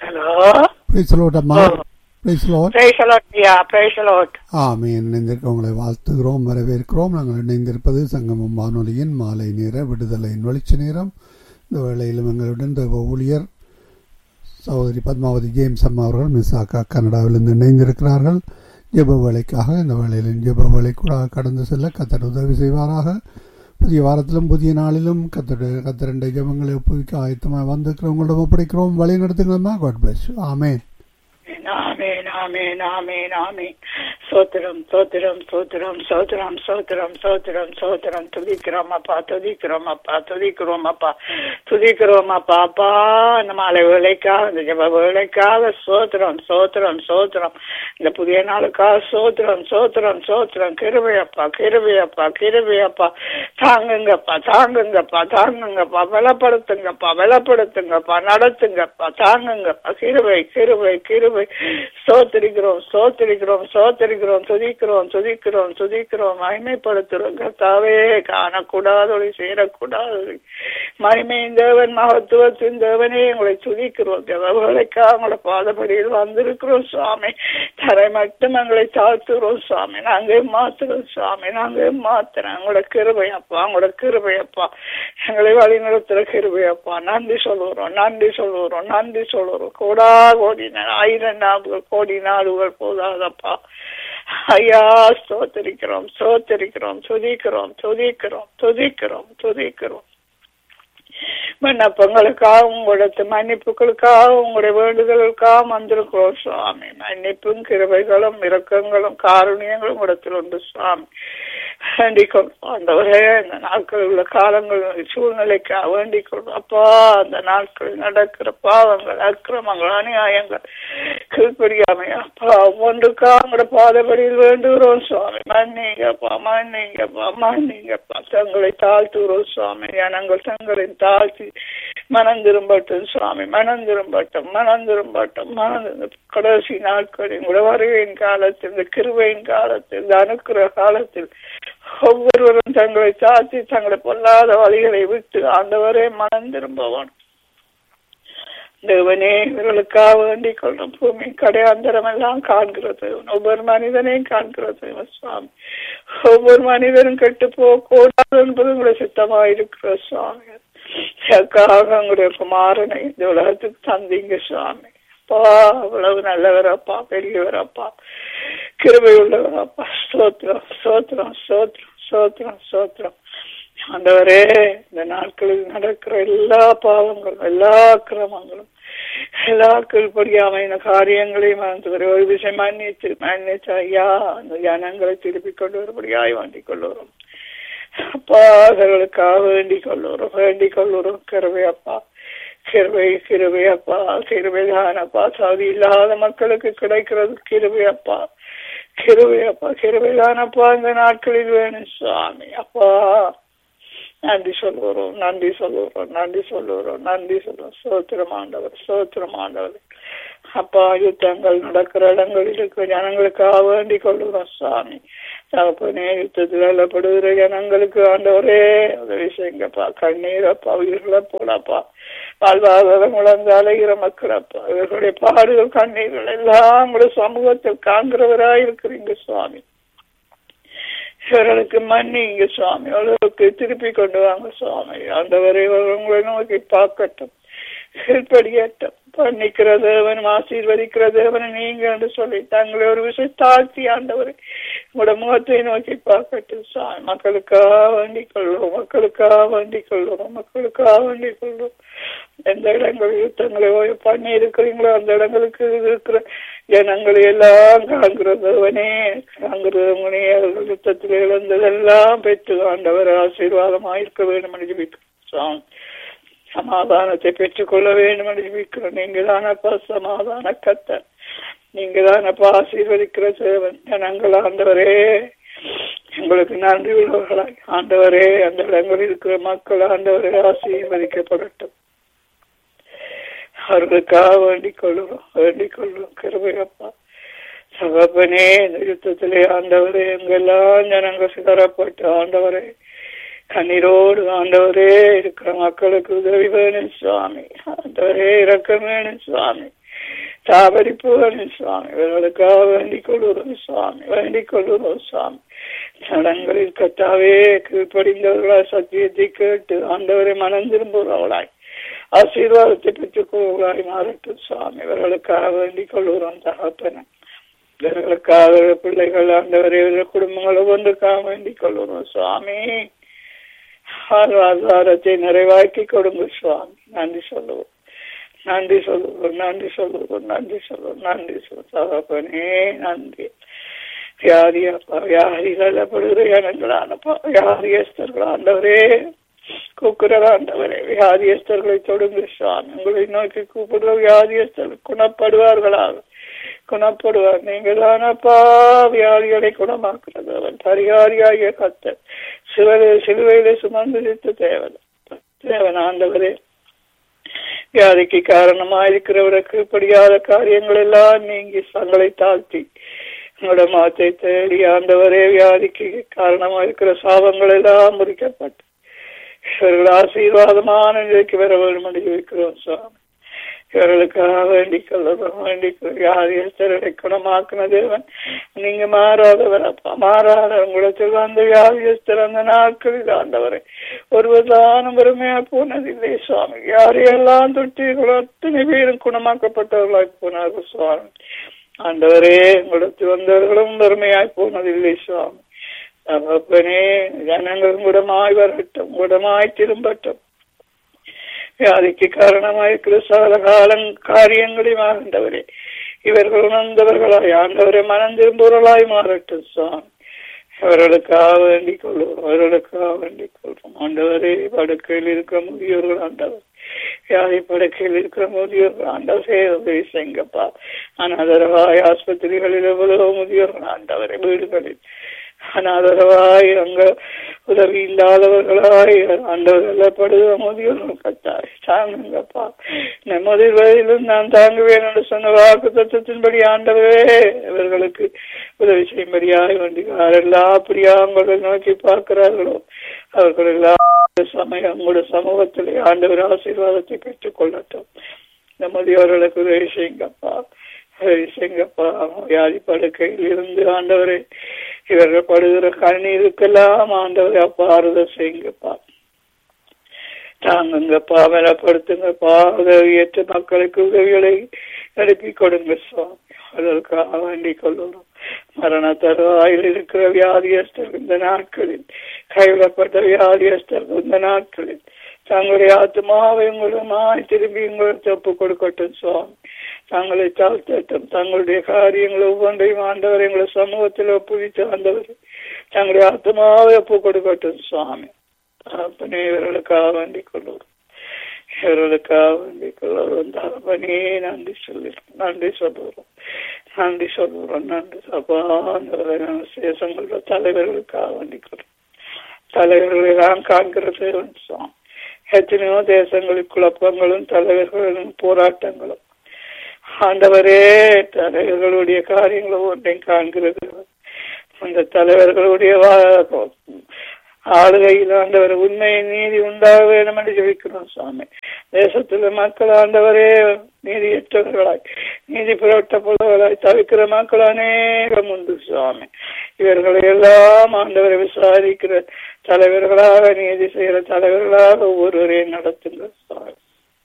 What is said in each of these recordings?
Hello praise அம்மா praise lord பிரேசலோட்யா praise the lord ஆமீன் இணைந்திருக்க உங்களை வாழ்த்துகிறோம் வரவேற்கிறோம் நாங்கள் இணைந்திருப்பது சங்கமம் வானொலியின் மாலை நேர விடுதலையின் வெளிச்ச நேரம் இந்த வேளையிலும் எங்களுடன் தேவ ஊழியர் சகோதரி பத்மாவதி ஜேம்ஸ் அம்மா அவர்கள் மிஸ் ஆக்கா கனடாவிலிருந்து இணைந்திருக்கிறார்கள் ஜெப வேலைக்காக இந்த வேளையிலும் ஜெப வேலை கூட கடந்து செல்ல கத்தர் உதவி செய்வாராக புதிய வாரத்திலும் புதிய நாளிலும் கத்தர் கத்தரண்டை ஜெபங்களை ஒப்புவிக்க ஆயத்தமாக வந்திருக்கிறவங்களிடம் ஒப்படைக்கிறோம் வழி நடத்துங்களம்மா காட் பிளஸ் ஆமேன் ஆமேன் ஆமேன் ஆமேன் ஆமேன் சோத்திரம் சோத்திரம் சோத்திரம் சோத்திரம் சோத்திரம் சோத்திரம் சோத்திரம் துதிக்கிறோம் அப்பா துதிக்கிறோம் அப்பா துதிக்கிறோம் அப்பா துதிக்கிறோம் அப்பா அப்பா இந்த மாலை வேலைக்காக இந்த ஜப வேலைக்காக சோத்திரம் சோத்திரம் சோத்திரம் இந்த புதிய நாளுக்காக சோத்திரம் சோத்திரம் சோத்திரம் கிருவையப்பா கிருவையப்பா கிருவையப்பா தாங்குங்கப்பா தாங்குங்கப்பா தாங்குங்கப்பா பலப்படுத்துங்கப்பா பலப்படுத்துங்கப்பா நடத்துங்கப்பா தாங்குங்கப்பா கிருவை கிருவை கிருவை சோத்திரிக்கிறோம் சோத்திரிக்கிறோம் சோத்திரிக்கிறோம் துதிக்கிறோம் துதிக்கிறோம் துதிக்கிறோம் மகிமைப்படுத்துறோம் கர்த்தாவே காணக்கூடாதொழி சேரக்கூடாதொழி மகிமையின் தேவன் மகத்துவத்தின் தேவனே உங்களை துதிக்கிறோம் தேவர்களுக்கா உங்களோட பாதபடியில் வந்திருக்கிறோம் சுவாமி தரை மட்டும் எங்களை தாழ்த்துறோம் சுவாமி நாங்க மாத்துறோம் சுவாமி நாங்க மாத்துறோம் உங்களோட கிருபையப்பா உங்களோட கிருபையப்பா எங்களை வழி நடத்துற கிருபையப்பா நன்றி சொல்லுறோம் நன்றி சொல்லுறோம் நன்றி சொல்லுறோம் கோடா கோடி ஆயிரம் நாடுகள் கோடி நாடுகள் போதாதப்பா ஐயா சோத்தரிக்கிறோம் சோத்தரிக்கிறோம் துதிக்கிறோம் துதிக்கிறோம் துதிக்கிறோம் துதிக்கிறோம் விண்ணப்பங்களுக்காக உங்களோட மன்னிப்புகளுக்காக உங்களுடைய வேண்டுதலுக்காக வந்திருக்கிறோம் சுவாமி மன்னிப்பும் கிருபைகளும் இரக்கங்களும் காரணியங்களும் இடத்தில் உண்டு சுவாமி வேண்டிக் கொள்வோம் ஆண்டவரே இந்த நாட்களில் உள்ள காலங்கள் சூழ்நிலைக்காக வேண்டிக் கொள்வோம் அப்பா அந்த நாட்களில் நடக்கிற பாவங்கள் அக்கிரமங்கள் அநியாயங்கள் கீழ்படியாமை அப்பா ஒன்றுக்கா உங்களோட பாதபடியில் வேண்டுகிறோம் சுவாமி மன்னிங்கப்பா மன்னிங்கப்பா மன்னிங்கப்பா தங்களை தாழ்த்துகிறோம் சுவாமி ஜனங்கள் தங்களின் தாழ்த்தி மனம் திரும்பட்டும் சுவாமி மனம் திரும்பட்டும் மனம் திரும்பட்டும் மனம் கடைசி நாட்களில் கூட வருகையின் காலத்தில் இந்த கிருவையின் காலத்தில் இந்த அனுக்கிற காலத்தில் ஒவ்வொருவரும் தங்களை தாழ்த்தி தங்களை பொல்லாத வழிகளை விட்டு ஆண்டவரே மனம் திரும்பவன் தேவனே இவர்களுக்காக வேண்டிக் கொள்ளும் பூமி கடையாந்தரம் எல்லாம் காண்கிறது ஒவ்வொரு மனிதனையும் காண்கிறது சுவாமி ஒவ்வொரு மனிதனும் கெட்டு போகக்கூடாது என்பது உங்களுடைய சித்தமாக இருக்கிற சுவாமி அதற்காக உங்களுடைய குமாரனை இந்த உலகத்துக்கு தந்தீங்க சுவாமி அப்பா அவ்வளவு நல்லவரப்பா பெரியவரப்பா கிருபை உள்ளவரப்பா சோத்திரம் சோத்திரம் சோத்திரம் சோத்திரம் சோத்திரம் ஆண்டவரே இந்த நாட்களில் நடக்கிற எல்லா பாவங்களும் எல்லா கிரமங்களும் எல்லா கீழ்படியாமையின காரியங்களையும் ஆண்டவரே ஒரு விஷயம் மன்னித்து மன்னித்து ஐயா அந்த ஜனங்களை திருப்பி கொண்டு வருபடியாய் வேண்டிக் கொள்ளுறோம் அப்பா அவர்களுக்காக வேண்டிக் கொள்ளுறோம் வேண்டிக் கொள்ளுறோம் கிருவை அப்பா கிருவை கிருவை அப்பா கிருவை தானப்பா சாதி இல்லாத மக்களுக்கு கிடைக்கிறது கிருவை அப்பா கிருவை அப்பா கிருவை தானப்பா இந்த நாட்களில் வேணும் சுவாமி அப்பா நன்றி சொல்லுறோம் நன்றி சொல்லுறோம் நன்றி சொல்லுறோம் நன்றி சொல்லுவோம் சோத்திரமாண்டவர் சோத்திரமாண்டவர் அப்பா யுத்தங்கள் நடக்கிற இடங்களில் இருக்கிற ஜனங்களுக்காக வேண்டிக் கொள்ளுகிறோம் சுவாமி தகப்பனே யுத்தத்தில் அல்லப்படுகிற ஜனங்களுக்கு ஆண்டவரே உதவி செய்யுங்கப்பா கண்ணீரப்பா உயிர்களை போலப்பா வாழ்வாதாரம் குழந்தை அலைகிற மக்களப்பா இவர்களுடைய பாடுகள் கண்ணீர்கள் எல்லாம் உங்களுடைய சமூகத்தில் காண்கிறவராய் இருக்கிறீங்க சுவாமி இவர்களுக்கு மன்னிங்க சுவாமி அவர்களுக்கு திருப்பி கொண்டு வாங்க சுவாமி ஆண்டவரை உங்களை நோக்கி பார்க்கட்டும் கீழ்படியட்டும் பண்ணிக்கிற தேவன் ஆசீர்வதிக்கிற தேவன் நீங்க என்று சொல்லி தங்களை ஒரு விஷயம் தாழ்த்தி ஆண்டவரை உங்களோட முகத்தை நோக்கி பார்க்கட்டும் சாமி மக்களுக்காக வேண்டிக் கொள்வோம் மக்களுக்காக வேண்டிக் கொள்வோம் மக்களுக்காக வேண்டிக் கொள்வோம் எந்த இடங்களில் யுத்தங்களை பண்ணி இருக்கிறீங்களோ அந்த இடங்களுக்கு இருக்கிற ஜனங்களை எல்லாம் காண்கிறதவனே காண்கிறவனே அவர்கள் யுத்தத்தில் இழந்ததெல்லாம் பெற்று ஆண்டவர் ஆசீர்வாதமாக இருக்க வேண்டும் என்று ஜபிக்கிறோம் சமாதானத்தை பெற்றுக்கொள்ள வேண்டும் என்று ஜபிக்கிறோம் நீங்க தானப்பா சமாதான கத்தன் நீங்க தானப்பா ஆசீர்வதிக்கிற சேவன் ஜனங்கள் ஆண்டவரே உங்களுக்கு நன்றி உள்ளவர்களாய் ஆண்டவரே அந்த இடங்களில் இருக்கிற மக்கள் ஆண்டவரே ஆசீர்வதிக்கப்படட்டும் அவர்களுக்காக வேண்டிக் கொள்ளுவோம் வேண்டிக் கொள்ளுவோம் கிருபையப்பா சகப்பனே இந்த யுத்தத்திலே ஆண்டவரே எங்கெல்லாம் ஜனங்கள் சிதறப்பட்டு ஆண்டவரே கண்ணீரோடு ஆண்டவரே இருக்கிற மக்களுக்கு உதவி வேணும் சுவாமி ஆண்டவரே இறக்கம் வேணும் சுவாமி தாவரிப்பு வேணும் சுவாமி இவர்களுக்காக வேண்டிக் கொள்கிறோம் சுவாமி வேண்டிக் கொள்கிறோம் சுவாமி சடங்களில் கத்தாவே கீழ்ப்படிந்தவர்களாய் சத்தியத்தை கேட்டு ஆண்டவரை மனம் திரும்புகிறவர்களாய் ஆசீர்வாதத்தை பெற்றுக் கொள்வர்களாய் மாறட்டும் சுவாமி இவர்களுக்காக வேண்டிக் கொள்கிறோம் தகப்பன இவர்களுக்காக பிள்ளைகள் ஆண்டவரை இவர்கள் குடும்பங்கள் ஒவ்வொன்றுக்காக வேண்டிக் கொள்கிறோம் சுவாமி ஆதாரத்தை நிறைவாக்கி கொடுங்க சுவாமி நன்றி சொல்லுவோம் நன்றி சொல்லுவோம் நன்றி சொல்லுவோம் நன்றி சொல்லுவோம் நன்றி சொல்லுவோம் தகப்பனே நன்றி வியாதியப்பா வியாதிகளப்படுகிற இனங்களானப்பா வியாதியஸ்தர்கள் ஆண்டவரே கூக்குறர் ஆண்டவரே வியாதியஸ்தர்களை தொடுங்க சுவாமி உங்களை நோக்கி கூப்பிடுற வியாதியஸ்தர்கள் குணப்படுவார்களாக குணப்படுவார் நீங்கள் தானப்பா வியாதிகளை குணமாக்குறது அவன் பரிகாரியாகிய கத்த சிவலை சிலுவையிலே சுமந்து தேவன் தேவன் ஆண்டவரே வியாதிக்கு காரணமாயிருக்கிறவருக்கு இப்படியாத காரியங்கள் எல்லாம் நீங்கி தங்களை தாழ்த்தி உங்களோட மாத்தை தேடி ஆண்டவரே வியாதிக்கு காரணமாயிருக்கிற சாபங்கள் எல்லாம் முறிக்கப்பட்டு இவர்கள் ஆசீர்வாதமான நிலைக்கு வர வேண்டும் என்று இருக்கிறோம் சுவாமி இவர்களுக்காக வேண்டிக் கொள்ளுறோம் வேண்டிக் வியாதியஸ்தர்களை குணமாக்குன தேவன் நீங்க மாறாதவர் அப்பா மாறாத உங்களிடத்தில் வந்த வியாதியஸ்தர் அந்த நாட்களில் ஆண்டவரை ஒருவர்தானும் வறுமையா போனதில்லை சுவாமி யாரையெல்லாம் தொட்டீர்களோ அத்தனை பேரும் குணமாக்கப்பட்டவர்களாய் போனார்கள் சுவாமி ஆண்டவரே உங்களிடத்தில் வந்தவர்களும் வறுமையாய் போனதில்லை சுவாமி தகப்பனே ஜனங்கள் குடமாய் வரட்டும் குடமாய் திரும்பட்டும் வியாதிக்கு காரணமாயிருக்கிற சகல காலம் காரியங்களையும் ஆண்டவரே இவர்கள் உணர்ந்தவர்களாய் ஆண்டவரை மனம் திரும்புவர்களாய் மாறட்டும் சுவாமி அவர்களுக்காக வேண்டிக் கொள்வோம் அவர்களுக்காக வேண்டிக் கொள்வோம் ஆண்டவரே படுக்கையில் இருக்கிற முதியோர்கள் ஆண்டவர் வியாதி படுக்கையில் இருக்கிற முதியோர்கள் ஆண்டவரே உதவி செய்யுங்கப்பா அனாதரவாய் ஆஸ்பத்திரிகளில் எவ்வளவு முதியோர்கள் ஆண்டவரை வீடுகளில் அனாதரவாய் அங்க உதவி இல்லாதவர்களாய் ஆண்டவர்கள் படுகிற முதியோர்கள் கட்டாய் தாங்குங்கப்பா நம்மதில் வயதிலும் நான் தாங்குவேன் என்று சொன்ன வாக்கு தத்துவத்தின்படி ஆண்டவரே இவர்களுக்கு உதவி செய்யும்படியாய் வேண்டி யாரெல்லாம் அப்படியா உங்களை நோக்கி பார்க்கிறார்களோ அவர்கள் எல்லாம் சமயம் உங்களுடைய சமூகத்திலே ஆண்டவர் ஆசீர்வாதத்தை பெற்றுக் கொள்ளட்டும் இந்த முதியோர்களுக்கு உதவி செய்யுங்கப்பா செய்யுங்கப்பா வியாதி படுக்கையில் இருந்து ஆண்டவரே இவர்கள் படுகிற கண்ணீருக்கெல்லாம் ஆண்டவரை அப்பா ஆறுதல் செய்யுங்கப்பா தாங்குங்கப்பா பலப்படுத்துங்கப்பா உதவியற்ற மக்களுக்கு உதவிகளை எழுப்பி கொடுங்க சுவாமி அதற்காக வேண்டிக் கொள்ளுறோம் மரண தருவாயில் இருக்கிற வியாதியஸ்தர் இந்த நாட்களில் கைவிடப்பட்ட வியாதியஸ்தர் இந்த நாட்களில் தங்களுடைய ஆத்மாவை உங்களுமாய் திரும்பி உங்களுக்கு ஒப்பு கொடுக்கட்டும் சுவாமி தங்களை தாழ்த்தட்டும் தங்களுடைய காரியங்கள் ஒவ்வொன்றையும் ஆண்டவர் எங்களை சமூகத்தில் ஒப்புவித்து ஆண்டவர் தங்களுடைய ஆத்மாவை ஒப்பு கொடுக்கட்டும் சுவாமி தகப்பனே இவர்களுக்காக வேண்டிக் கொள்ளுவோம் இவர்களுக்காக வேண்டிக் கொள்ளுவோம் தகப்பனே நன்றி சொல்லி நன்றி சொல்லுவோம் நன்றி சொல்லுவோம் நன்றி சபா சேசங்களோட தலைவர்களுக்காக வேண்டிக் கொள்ளும் தலைவர்களை நான் காண்கிறது சுவாமி எத்தனையோ தேசங்களில் குழப்பங்களும் தலைவர்களும் போராட்டங்களும் ஆண்டவரே தலைவர்களுடைய காரியங்களும் ஒன்றையும் காண்கிறது அந்த தலைவர்களுடைய ஆளுகையில் ஆண்டவர் உண்மை நீதி உண்டாக வேண்டும் என்று ஜெபிக்கிறோம் சுவாமி தேசத்துல மக்கள் ஆண்டவரே நீதியற்றவர்களாய் நீதி புரட்டப்படுவர்களாய் தவிக்கிற மக்கள் அநேகம் உண்டு சுவாமி இவர்களை எல்லாம் ஆண்டவரை விசாரிக்கிற தலைவர்களாக நீதி செய்கிற தலைவர்களாக ஒவ்வொருவரையும் நடத்துங்க சுவாமி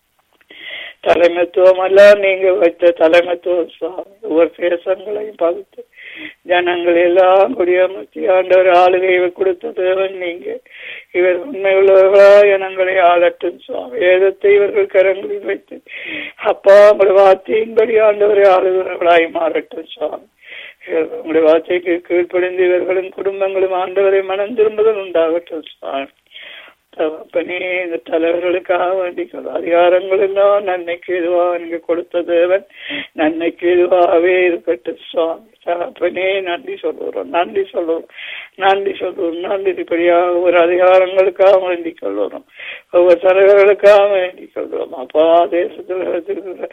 தலைமைத்துவம் அல்ல நீங்க வைத்த தலைமைத்துவம் சுவாமி ஒவ்வொரு தேசங்களையும் பகுத்து ஜனங்கள் எல்லாம் குடியமர்த்தி ஆண்டவர் ஆளுகையை கொடுத்த தேவன் நீங்க இவர் உண்மை உள்ளவர்களா ஜனங்களை ஆளட்டும் சுவாமி வேதத்தை இவர்கள் கரங்களில் வைத்து அப்பா உங்களுடைய வார்த்தையின்படி ஆண்டவரை ஆளுகிறவர்களாய் மாறட்டும் சுவாமி உங்களுடைய வார்த்தைக்கு கீழ்ப்படிந்து இவர்களும் குடும்பங்களும் ஆண்டவரை மனம் திரும்புதல் உண்டாகட்டும் சுவாமி தகப்பனே இந்த தலைவர்களுக்காக வேண்டிக்கொள் அதிகாரங்கள் எல்லாம் நன்மைக்கு எதுவாக நீங்க கொடுத்த தேவன் நன்மைக்கு எதுவாகவே இருக்கட்டும் சுவாமி தகப்பனே நன்றி சொல்லுறோம் நன்றி சொல்லுவோம் நன்றி சொல்லுவோம் நன்றி இப்படியாக ஒரு அதிகாரங்களுக்காக வேண்டிக் கொள்ளுறோம் ஒவ்வொரு தலைவர்களுக்காக வேண்டிக் கொள்வோம் அப்பா தேசத்தில் இருக்கிற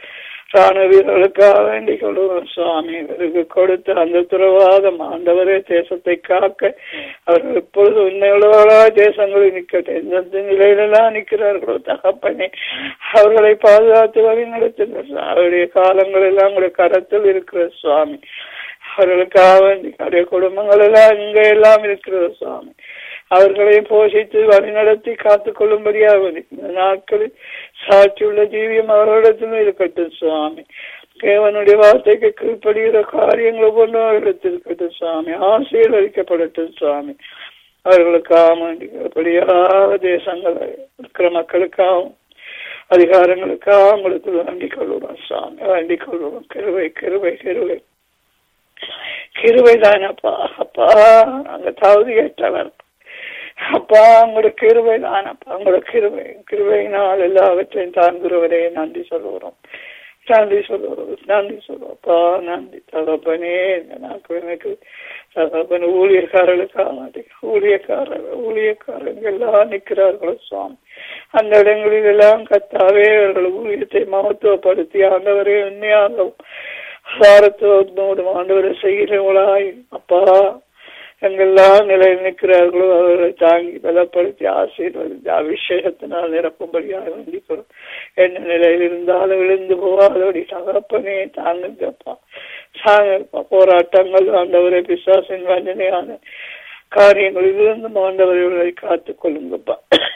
ராணுவ வீரர்களுக்காக வேண்டிக் கொள்வோம் சுவாமி இவருக்கு கொடுத்த அந்த துறவாதம் ஆண்டவரே தேசத்தை காக்க அவர்கள் எப்பொழுது உண்மையுள்ளவர்களா தேசங்களில் நிற்கட்டும் எந்தெந்த நிலையிலெல்லாம் நிற்கிறார்களோ தகப்பனே அவர்களை பாதுகாத்து வழி நடத்துங்கள் அவருடைய காலங்கள் எல்லாம் உங்களுடைய கரத்தில் இருக்கிற சுவாமி அவர்களுக்காக வேண்டி அவருடைய குடும்பங்கள் எல்லாம் இங்க எல்லாம் இருக்கிறது சுவாமி அவர்களையும் போஷித்து வழிநடத்தி காத்துக் கொள்ளும்படியாக இந்த நாட்களில் சாட்சியுள்ள ஜீவியம் அவர்களிடத்திலும் இருக்கட்டும் சுவாமி தேவனுடைய வார்த்தைக்கு கீழ்ப்படுகிற காரியங்கள் ஒவ்வொன்றும் அவர்களிடத்தில் இருக்கட்டும் சுவாமி ஆசீர்வதிக்கப்படட்டும் சுவாமி அவர்களுக்காக வேண்டியபடியாக தேசங்கள் இருக்கிற மக்களுக்காகவும் அதிகாரங்களுக்காக உங்களுக்கு வேண்டிக் கொள்கிறோம் சுவாமி வேண்டிக் கொள்கிறோம் கிருவை கிருவை கிருவை கிருவை தானப்பா அப்பா அங்க தகுதி கேட்டவர் அப்பா உங்களோட கிருவை தானப்பா உங்களோட கிருவை கிருவையினால் எல்லாவற்றையும் தாங்குகிறவரே நன்றி சொல்லுகிறோம் நன்றி சொல்லுகிறோம் நன்றி சொல்லுவோம்ப்பா நன்றி தகப்பனே இந்த நாட்கள் எனக்கு தகப்பன் ஊழியக்காரர்களுக்காக மாட்டேங்க ஊழியக்காரர் ஊழியக்காரங்க எல்லாம் நிற்கிறார்களோ சுவாமி அந்த இடங்களில் எல்லாம் கத்தாவே அவர்கள் ஊழியத்தை மகத்துவப்படுத்தி ஆண்டவரே உண்மையாகவும் சாரத்தோடு ஆண்டவரை செய்கிறவளாய் அப்பா எங்கெல்லாம் நிலையில் நிற்கிறார்களோ அவர்களை தாங்கி பலப்படுத்தி ஆசீர்வதித்து அபிஷேகத்தினால் நிரப்பும்படியாக வேண்டிக்கிறோம் என்ன நிலையில் இருந்தாலும் விழுந்து போகாதபடி தகப்பனே தாங்குங்கப்பா தாங்கப்பா போராட்டங்கள் ஆண்டவரை பிசாசின் வஞ்சனையான காரியங்களில் இருந்து ஆண்டவர்களை காத்துக் கொள்ளுங்கப்பா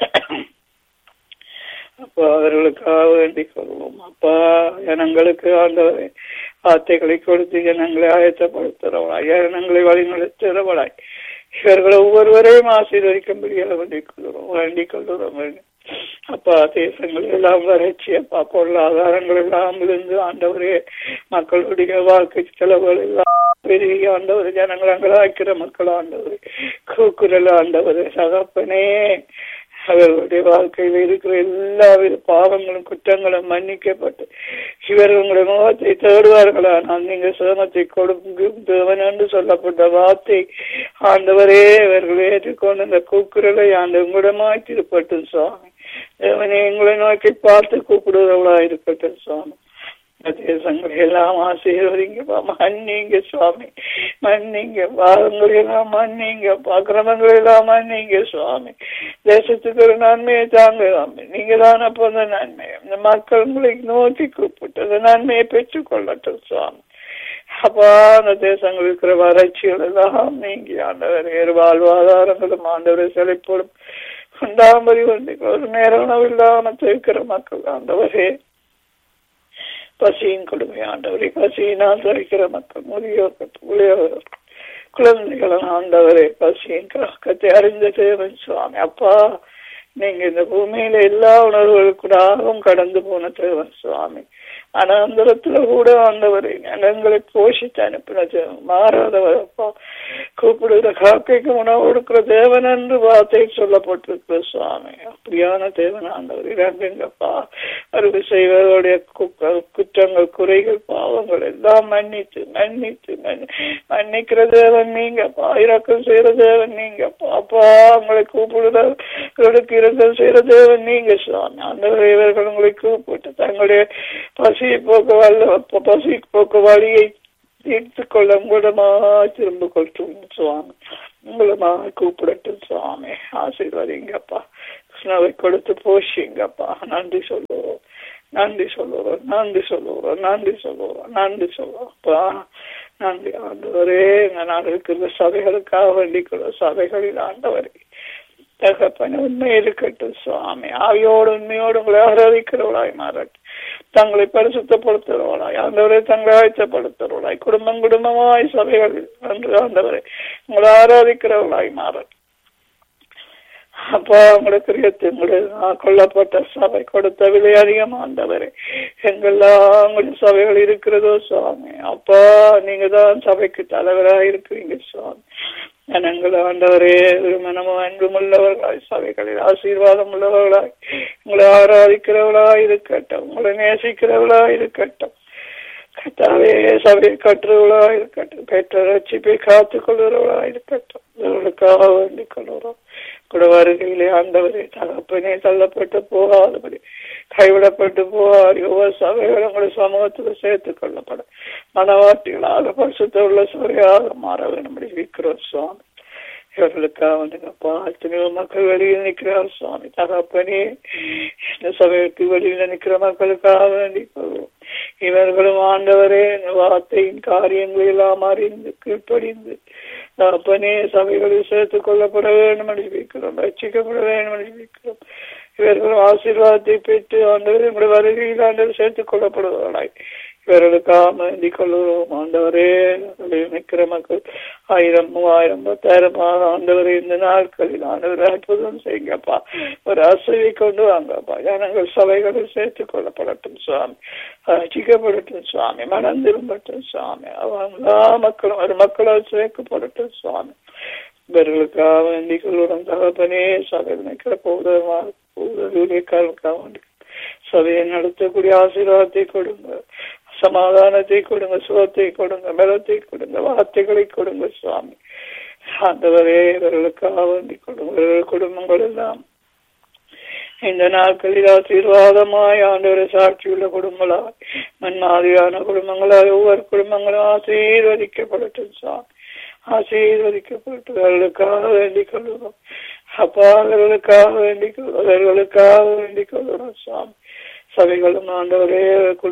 அப்பா அவர்களுக்காக வேண்டிக் கொள்வோம் அப்பா ஜனங்களுக்கு ஆண்டவரை வார்த்தைகளை கொடுத்து ஜனங்களை ஆயத்தப்படுத்துறவளாய் ஜனங்களை வழிநடத்துகிறவளாய் இவர்கள் ஒவ்வொருவரையும் ஆசீர்வதிக்கும்படியாக வேண்டிக் கொள்கிறோம் வேண்டிக் கொள்கிறோம் அப்பா தேசங்கள் எல்லாம் வறட்சி அப்பா பொருளாதாரங்கள் எல்லாம் விழுந்து ஆண்டவரே மக்களுடைய வாழ்க்கை செலவுகள் எல்லாம் பெருகி ஆண்டவர் ஜனங்கள் அங்கலாய்க்கிற மக்கள் ஆண்டவர் கூக்குரல் ஆண்டவர் சகப்பனே அவர்களுடைய வாழ்க்கையில் இருக்கிற எல்லா வித பாவங்களும் குற்றங்களும் மன்னிக்கப்பட்டு இவர்கள் உங்களுடைய முகத்தை தேடுவார்களா நான் நீங்க சிரமத்தை கொடுக்கும் தேவன் என்று சொல்லப்பட்ட வார்த்தை ஆண்டவரே இவர்கள் ஏற்றுக்கொண்டு இந்த கூக்குரலை ஆண்டு உங்களிடமாய் திருப்பட்டும் சுவாமி தேவனே எங்களை நோக்கி பார்த்து கூப்பிடுறவளா இருக்கட்டும் சுவாமி தேசங்களை எல்லாம் ஆசீர்வதிங்கப்பா மன்னிங்க சுவாமி மன்னிங்க பாவங்களை எல்லாம் மன்னிங்க அக்கிரமங்களை எல்லாம் மன்னிங்க சுவாமி தேசத்துக்கு ஒரு நன்மையை தாங்க நீங்க தான் அப்போ அந்த நன்மையை இந்த மக்கள் உங்களை நோக்கி கூப்பிட்டு அந்த நன்மையை பெற்றுக் கொள்ளட்டும் சுவாமி அப்பா அந்த தேசங்கள் இருக்கிற வறட்சிகள் எல்லாம் நீங்கி ஆண்டவர் வேறு வாழ்வாதாரங்களும் ஆண்டவர் செழிப்போடும் உண்டாமறி வந்து ஒரு நேரம் உணவு இல்லாம இருக்கிற மக்கள் ஆண்டவரே பசியின் கொடுமை ஆண்டவரை பசியினால் தவிக்கிற மக்கள் முதியோர்கள் புளியோர்கள் குழந்தைகள் ஆண்டவரே பசியின் கத்தை அறிந்த தேவன் சுவாமி அப்பா நீங்க இந்த பூமியில எல்லா உணர்வுகளுக்கூடாகவும் கடந்து போன தேவன் சுவாமி அனந்தரத்துல கூட ஆண்டவரை எங்களை போஷித்து அனுப்பின தேவன் மாறாதவர் அப்பா கூப்பிடுகிற காக்கைக்கு உணவு கொடுக்கிற தேவன் என்று வார்த்தை சொல்லப்பட்டிருக்கிற சுவாமி அப்படியான தேவன் ஆண்டவர் இறங்குங்கப்பா அறுவை செய்வர்களுடைய குற்றங்கள் குறைகள் பாவங்கள் எல்லாம் மன்னித்து மன்னித்து மன்னிக்கிற தேவன் நீங்கப்பா இறக்கம் செய்யற தேவன் நீங்கப்பா அப்பா உங்களை கூப்பிடுறவர்களுக்கு இரங்கல் செய்யற தேவன் நீங்க சுவாமி அந்த இவர்கள் உங்களை கூப்பிட்டு தங்களுடைய பசியை போக்க வல்ல பசி போக்க வழியை தீர்த்து கொள்ள மூலமா திரும்ப கொள்ளும் சுவாமி மூலமா கூப்பிடட்டும் சுவாமி ஆசீர்வதிங்கப்பா கிருஷ்ணாவை கொடுத்து போஷிங்கப்பா நன்றி சொல்லுவோம் நன்றி சொல்லுவோம் நன்றி சொல்லுவோம் நன்றி சொல்லுவோம் நன்றி சொல்லுவோம்ப்பா நன்றி ஆண்டவரே இந்த நாடு இருக்கிற சபைகளுக்காக வேண்டிக்கொள்ள சபைகளில் ஆண்டவரே தகப்பன உண்மை இருக்கட்டும் சுவாமி ஆவியோடு உண்மையோடு உங்களை ஆராதிக்கிறவளாய் மாறட்டும் தங்களை பரிசுத்தப்படுத்துறவளாய் ஆண்டவரை தங்களை ஆயத்தப்படுத்துறவளாய் குடும்பம் குடும்பமாய் சபைகளில் அன்று ஆண்டவரை உங்களை ஆராதிக்கிறவளாய் மாறட்டும் அப்பா உங்களுக்கு கிரியத்து உங்களுக்கு கொல்லப்பட்ட சபை கொடுத்த விலை அதிகம் ஆண்டவரே எங்கெல்லாம் உங்களுடைய சபைகள் இருக்கிறதோ சுவாமி அப்பா நீங்க தான் சபைக்கு தலைவராக இருக்கிறீங்க சுவாமி ஜனங்கள் ஆண்டவரே மனமும் அன்பும் உள்ளவர்களாய் சபைகளில் ஆசீர்வாதம் உள்ளவர்களாய் உங்களை ஆராதிக்கிறவர்களாய் இருக்கட்டும் உங்களை நேசிக்கிறவர்களாய் இருக்கட்டும் கத்தாவே சபையை கட்டுறவளா இருக்கட்டும் பெற்ற ரட்சிப்பை காத்துக் கொள்கிறவளா இருக்கட்டும் இவர்களுக்காக வேண்டிக் கொள்கிறோம் கூட வருகையிலே ஆண்டவரே தகப்பனே தள்ளப்பட்டு போகாதபடி கைவிடப்பட்டு போகாது ஒவ்வொரு சபைகளும் உங்களுடைய சமூகத்தில் சேர்த்துக் கொள்ளப்படும் மனவாட்டிகளாக பரிசுத்த உள்ள சபையாக மாற வேண்டும் இருக்கிறோம் சுவாமி இவர்களுக்காக வந்துங்கப்பா எத்தனையோ மக்கள் வெளியில் நிற்கிறார் சுவாமி தகப்பனே இந்த சபைக்கு வெளியில் நிற்கிற மக்களுக்காக வேண்டிக் கொள்வோம் இவர்களும் ஆண்டவரே இந்த வார்த்தையின் காரியங்கள் எல்லாம் அறிந்து கீழ்ப்படிந்து தகப்பனே சபைகளில் சேர்த்துக் கொள்ளப்பட வேண்டும் என்று வைக்கிறோம் ரட்சிக்கப்பட வேண்டும் என்று வைக்கிறோம் இவர்களும் ஆசீர்வாதத்தை பெற்று ஆண்டவர் எங்களுடைய வருகையில் ஆண்டவர் சேர்த்துக் கொள்ளப்படுவதாய் இவர்களுக்காக வேண்டிக் கொள்கிறோம் ஆண்டவரே நிற்கிற மக்கள் ஆயிரம் மூவாயிரம் பத்தாயிரம் ஆண்டவரே இந்த நாட்களில் ஆண்டவர் அற்புதம் செய்யுங்கப்பா ஒரு அசைவை கொண்டு வாங்கப்பா ஜனங்கள் சபைகளில் சேர்த்துக் கொள்ளப்படட்டும் சுவாமி ரசிக்கப்படட்டும் சுவாமி மனம் திரும்பட்டும் சுவாமி அவங்க மக்களும் ஒரு மக்களால் சேர்க்கப்படட்டும் சுவாமி இவர்களுக்காக வேண்டிக் கொள்ளுடன் தகப்பனே சபை நிற்கிற போதமாக ஊழியக்காரர்களுக்காக வேண்டி சபையை நடத்தக்கூடிய ஆசீர்வாதத்தை கொடுங்க சமாதானத்தை கொடுங்க சுகத்தை கொடுங்க பலத்தை கொடுங்க வார்த்தைகளை கொடுங்க சுவாமி ஆண்டவரே இவர்களுக்காக வேண்டிக் கொடுங்க இவர்கள் குடும்பங்கள் எல்லாம் இந்த நாட்களில் ஆசீர்வாதமாய் ஆண்டவரை சாட்சியுள்ள குடும்பங்களாய் மன்மாதிரியான குடும்பங்களாய் ஒவ்வொரு குடும்பங்களும் ஆசீர்வதிக்கப்படட்டும் சுவாமி ஆசீர்வதிக்கப்பட்டு அவர்களுக்காக வேண்டிக் கொள்ளுவோம் அப்பா அவர்களுக்காக வேண்டிக் அவர்களுக்காக வேண்டிக் கொள்ளுவோம் சுவாமி சபைகளும் ஆண்டவரே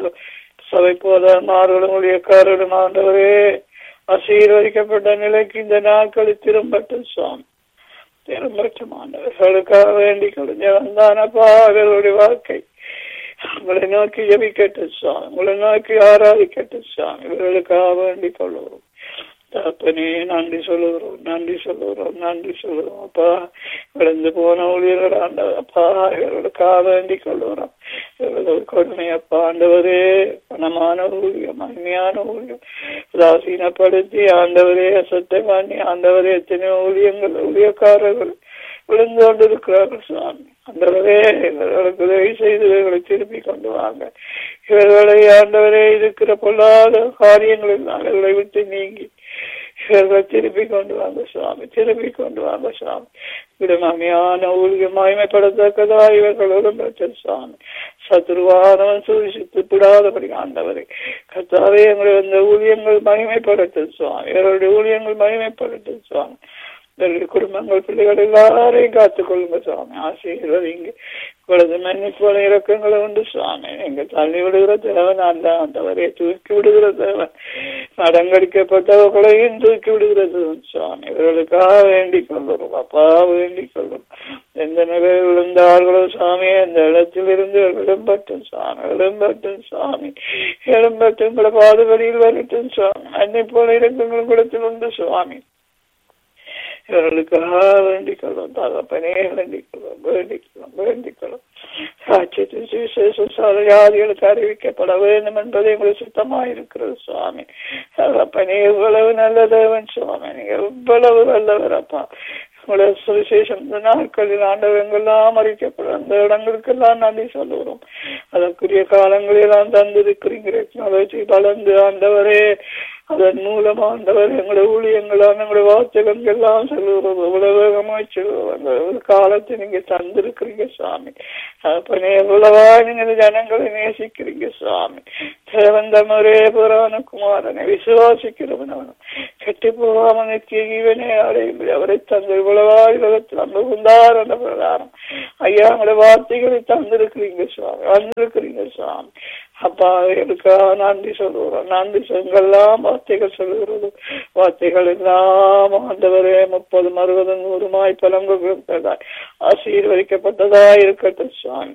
சபை போதமார்களும் ஊழியக்காரரும் ஆண்டவரே ஆசீர்வதிக்கப்பட்ட நிலைக்கு இந்த நாட்களில் திரும்பட்டும் சுவாமி திரும்பட்டும் ஆண்டவர்களுக்காக வேண்டிக் கொள்ளுங்க வந்தானப்பா அவர்களுடைய வாழ்க்கை உங்களை நோக்கி ஜபிக்கட்டும் சுவாமி உங்களை நோக்கி ஆராதிக்கட்டும் சுவாமி இவர்களுக்காக வேண்டிக் கொள்ளுவோம் தப்பனே நன்றி சொல்லுகிறோம் நன்றி சொல்லுகிறோம் நன்றி சொல்லுகிறோம் அப்பா விழுந்து போன ஊழியர்கள் ஆண்டவர் அப்பா இவர்களுக்காக வேண்டிக் கொள்ளுகிறோம் இவர்கள் கொடுமை அப்பா ஆண்டவரே பணமான ஊழியம் மகிமையான ஊழியம் உதாசீனப்படுத்தி ஆண்டவரே அசத்தை பண்ணி ஆண்டவரே எத்தனையோ ஊழியங்கள் ஊழியக்காரர்கள் விழுந்து கொண்டிருக்கிறார்கள் சுவாமி ஆண்டவரே இவர்களுக்கு உதவி செய்து இவர்களை திருப்பி கொண்டு வாங்க இவர்களை ஆண்டவரே இருக்கிற பொல்லாத காரியங்களில் இவர்களை விட்டு நீங்கி இவர்களை திருப்பி கொண்டு வாங்க சுவாமி திருப்பி கொண்டு வாங்க சுவாமி விடமாமையான ஊழியம் மகிமைப்படத்தக்கதா இவர்கள் உடம்பற்ற சுவாமி சத்ருவானவன் சூழ்ச்சித்து விடாதபடி ஆண்டவரை கத்தாவே எங்களுடைய அந்த ஊழியங்கள் மகிமைப்படட்டும் சுவாமி இவர்களுடைய ஊழியங்கள் மகிமைப்படட்டும் சுவாமி இவருடைய குடும்பங்கள் பிள்ளைகள் எல்லாரையும் காத்துக் கொள்ளுங்க சுவாமி ஆசீர்வதிங்க உங்களது மன்னிப்புல இறக்கங்களை உண்டு சுவாமி நீங்க தள்ளி விடுகிற தேவன் அல்ல அந்தவரை தூக்கி விடுகிற தேவன் நடங்கடிக்கப்பட்டவர்களையும் தூக்கி விடுகிறது சுவாமி இவர்களுக்காக வேண்டிக் கொள்ளுறோம் அப்பா வேண்டிக் கொள்ளும் எந்த நிலையில் விழுந்தார்களோ சுவாமி அந்த இடத்தில் இருந்து எழும்பட்டும் சுவாமி எழும்பட்டும் சுவாமி எழும்பட்டும் கூட பாதுபடியில் வரட்டும் சுவாமி அன்னை போல இறக்கங்கள் கூடத்தில் உண்டு சுவாமி இவர்களுக்காக வேண்டிக் கொள்ளும் தகப்பனே வேண்டிக் கொள்ளும் வேண்டிக் கொள்ளும் வேண்டிக் கொள்ளும் சாட்சியத்தின் சுவிசேஷ ஜாதிகளுக்கு அறிவிக்கப்பட வேண்டும் என்பது எங்களுக்கு சுத்தமாக இருக்கிறது சுவாமி தகப்பனே இவ்வளவு நல்ல தேவன் சுவாமி நீங்க இவ்வளவு நல்லவர் அப்பா உங்களுடைய சுவிசேஷம் இந்த நாட்களில் ஆண்டவர் எங்கெல்லாம் அறிக்கப்படும் அந்த இடங்களுக்கெல்லாம் நன்றி சொல்லுகிறோம் அதற்குரிய காலங்களெல்லாம் தந்திருக்கிறீங்க டெக்னாலஜி வளர்ந்து ஆண்டவரே அதன் மூலம் ஆண்டவர் எங்களுடைய ஊழியங்களான எங்களுடைய வார்த்தைகள் எல்லாம் சொல்லுகிறோம் எவ்வளவு வேகமாய் சொல்லுவோம் அந்த ஒரு காலத்தை நீங்க தந்திருக்கிறீங்க சுவாமி அப்பனே எவ்வளவா நீங்க இந்த ஜனங்களை நேசிக்கிறீங்க சுவாமி தேவந்தமரே புராண குமாரனை விசுவாசிக்கிறவன் அவனும் கெட்டு போகாம நித்திய ஜீவனே அடையும் அவரை தந்து இவ்வளவா உலகத்தில் அந்த உந்தார் என்ற பிரதானம் ஐயா உங்களுடைய வார்த்தைகளை தந்திருக்கிறீங்க சுவாமி வந்திருக்கிறீங்க சுவாமி அப்பா எனக்காக நன்றி சொல்லுகிறோம் நன்றி எங்கெல்லாம் வார்த்தைகள் சொல்லுகிறது வார்த்தைகள் எல்லாம் ஆண்டவரே முப்பது அறுபது நூறுமாய் பலங்கு கொடுத்ததாய் ஆசீர்வதிக்கப்பட்டதா இருக்கட்டும் சுவாமி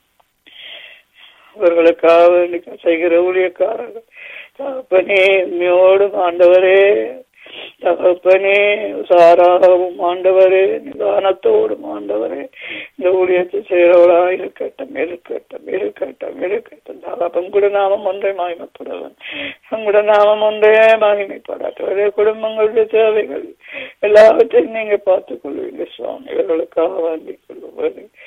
இவர்களுக்காக வேண்டி செய்கிற ஊழியக்காரர்கள் தகப்பனே உண்மையோடும் ஆண்டவரே தகப்பனே சாராகவும் ஆண்டவரே நிதானத்தோடும் ஆண்டவரே இந்த ஊழியத்தை செய்கிறவளா இருக்கட்டும் இருக்கட்டும் இருக்கட்டும் இருக்கட்டும் தகப்பன் கூட நாமம் ஒன்றை மகிமைப்படுவன் உங்களோட நாமம் ஒன்றே மகிமைப்படாத குடும்பங்களுடைய தேவைகள் எல்லாவற்றையும் நீங்க பார்த்துக் கொள்வீங்க சுவாமி இவர்களுக்காக வேண்டிக் கொள்ளும்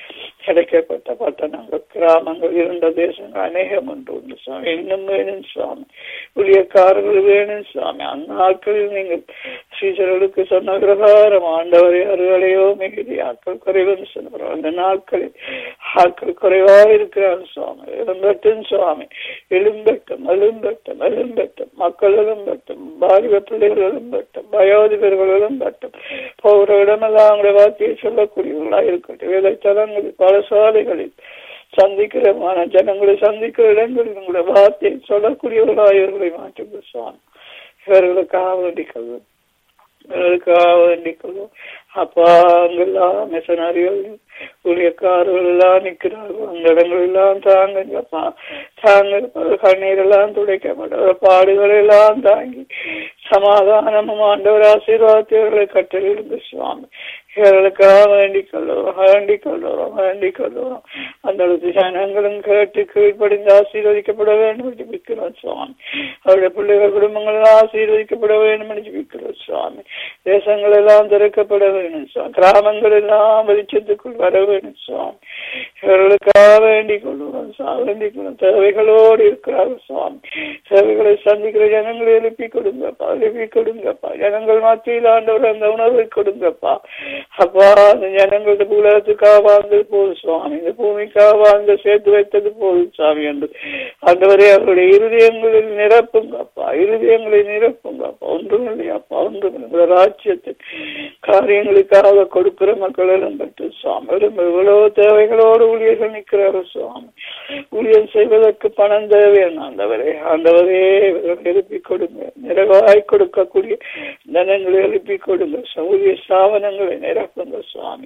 கிடைக்கப்பட்ட பட்டணங்கள் கிராமங்கள் இருண்ட தேசங்கள் அநேகம் ஒன்று உண்டு சுவாமி இன்னும் வேணும் சுவாமி ஊழியக்காரர்கள் வேணும் சுவாமி அந்த நாட்களில் நீங்கள் சீசர்களுக்கு சொன்ன பிரகாரம் ஆண்டவரை அறுவடையோ மிகுதி ஆட்கள் குறைவுன்னு சொல்லுறோம் அந்த நாட்களில் ஆட்கள் குறைவாக இருக்கிறார் சுவாமி எழும்பட்டும் சுவாமி எழும்பட்டும் எழும்பட்டும் எழும்பட்டும் மக்கள் எழும்பட்டும் பாலிவ பிள்ளைகள் எழும்பட்டும் வயோதிபர்கள் எழும்பட்டும் போகிற இடமெல்லாம் அவங்களுடைய வார்த்தையை சொல்லக்கூடியவர்களாக இருக்கட்டும் வேலைத்தலங்களில் பாடசாலைகளில் சந்திக்கிற ஜனங்களை சந்திக்கிற இடங்களில் உங்களுடைய வார்த்தையை சொல்லக்கூடியவர்களாக இவர்களை மாற்றுங்க சுவாமி இவர்களுக்காக வேண்டிக்கொள்வோம் இவர்களுக்காக வேண்டிக்கொள்வோம் அப்பா அங்கெல்லாம் மிஷனரிகள் ஊழியக்காரர்கள் எல்லாம் நிற்கிறார்கள் அந்த இடங்கள் எல்லாம் தாங்கப்பா தாங்க கண்ணீர் எல்லாம் துடைக்கப்பட்ட பாடுகள் எல்லாம் தாங்கி சமாதானமும் ஆண்டவர் ஆசீர்வாதத்தை கட்டளிருந்து சுவாமி இவர்களுக்காக வேண்டிக் கொள்ளுவோம் வேண்டிக் கொள்ளுவோம் வேண்டிக் கொள்ளுவோம் அந்த ஜனங்களும் கேட்டு கீழ்ப்படிந்து ஆசீர்வதிக்கப்பட வேண்டும் என்று ஜபிக்கிறோம் சுவாமி அவருடைய பிள்ளைகள் குடும்பங்கள் எல்லாம் ஆசீர்வதிக்கப்பட வேண்டும் என்று ஜபிக்கிறோம் சுவாமி தேசங்கள் எல்லாம் திறக்கப்பட வேண்டும் சுவாமி கிராமங்கள் எல்லாம் வெளிச்சத்துக்குள் வர வேண்டும் சுவாமி இவர்களுக்காக வேண்டிக் கொள்ளுவோம் சுவாமி வேண்டிக் கொள்ளும் தேவைகளோடு இருக்கிறார்கள் சுவாமி தேவைகளை சந்திக்கிற ஜனங்களை எழுப்பி கொடுங்கப்பா எழுப்பி கொடுங்கப்பா ஜனங்கள் மத்தியில் ஆண்டவர் அந்த உணர்வை கொடுங்கப்பா அப்பா அந்த ஜனங்களது உலகத்துக்காக வாழ்ந்தது போதும் சுவாமி இந்த பூமிக்காக வாழ்ந்த சேர்த்து வைத்தது போதும் சுவாமி என்று ஆண்டவரே அவருடைய இருதயங்களில் நிரப்புங்கப்பா இருதயங்களை நிரப்புங்கப்பா ஒன்றும் இல்லையாப்பா ஒன்றும் இல்லை ராஜ்யத்தின் காரியங்களுக்காக கொடுக்கிற மக்கள் எல்லாம் பெற்று சுவாமி இவ்வளவு தேவைகளோடு ஊழியர்கள் நிற்கிறார்கள் சுவாமி ஊழியர் செய்வதற்கு பணம் தேவையான ஆண்டவரே ஆண்டவரே எழுப்பி கொடுங்க நிறைவாய் கொடுக்கக்கூடிய தனங்களை எழுப்பி கொடுங்க ஊழிய ஸ்தாபனங்களை நிரப்புங்க சுவாமி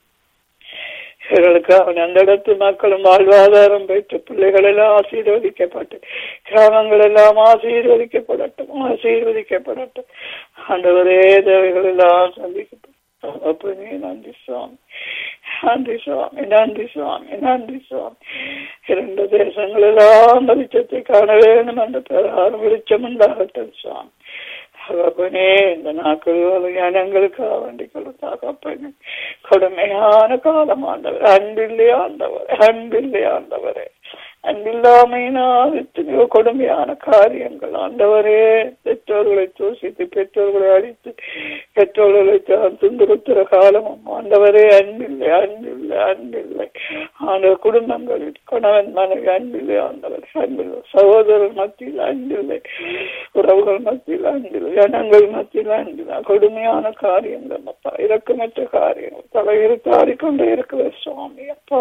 இவர்களுக்கு அவன் அந்த இடத்து மக்களும் வாழ்வாதாரம் பெற்று பிள்ளைகள் எல்லாம் ஆசீர்வதிக்கப்பட்டு கிராமங்கள் எல்லாம் ஆசீர்வதிக்கப்படட்டும் ஆசீர்வதிக்கப்படட்டும் ஆண்டவரே தேவைகள் எல்லாம் சந்திக்கப்படும் அப்பனே நன்றி சுவாமி நன்றி சுவாமி நன்றி சுவாமி நன்றி சுவாமி இரண்டு தேசங்கள் எல்லாம் வெளிச்சத்தை காண வேண்டும் என்ற பிரகாரம் வெளிச்சம் உண்டாகட்டும் சுவாமி தகப்பனே இந்த நாட்கள் ஜனங்களுக்காக வேண்டி தகப்பனே கடுமையான காலம் ஆண்டவர் அன்பில்லை ஆண்டவர் அன்பில்லை ஆண்டவரே அன்பில்லாமையினால் எத்தனையோ கொடுமையான காரியங்கள் ஆண்டவரே பெற்றோர்களை தூசித்து பெற்றோர்களை அடித்து பெற்றோர்களை துன்புறுத்துற காலமும் ஆண்டவரே அன்பில்லை அன்பில்லை அன்பில்லை ஆண்டவர் குடும்பங்களில் கணவன் மனைவி அன்பில்லை ஆண்டவர் அன்பில்லை சகோதரர் மத்தியில் அன்பில்லை உறவுகள் மத்தியில் அன்பில்லை ஜனங்கள் மத்தியில் அன்பில்லை கொடுமையான காரியங்கள் அப்பா இறக்கமற்ற காரியங்கள் தலையில் தாடிக்கொண்டே இருக்கிற சுவாமி அப்பா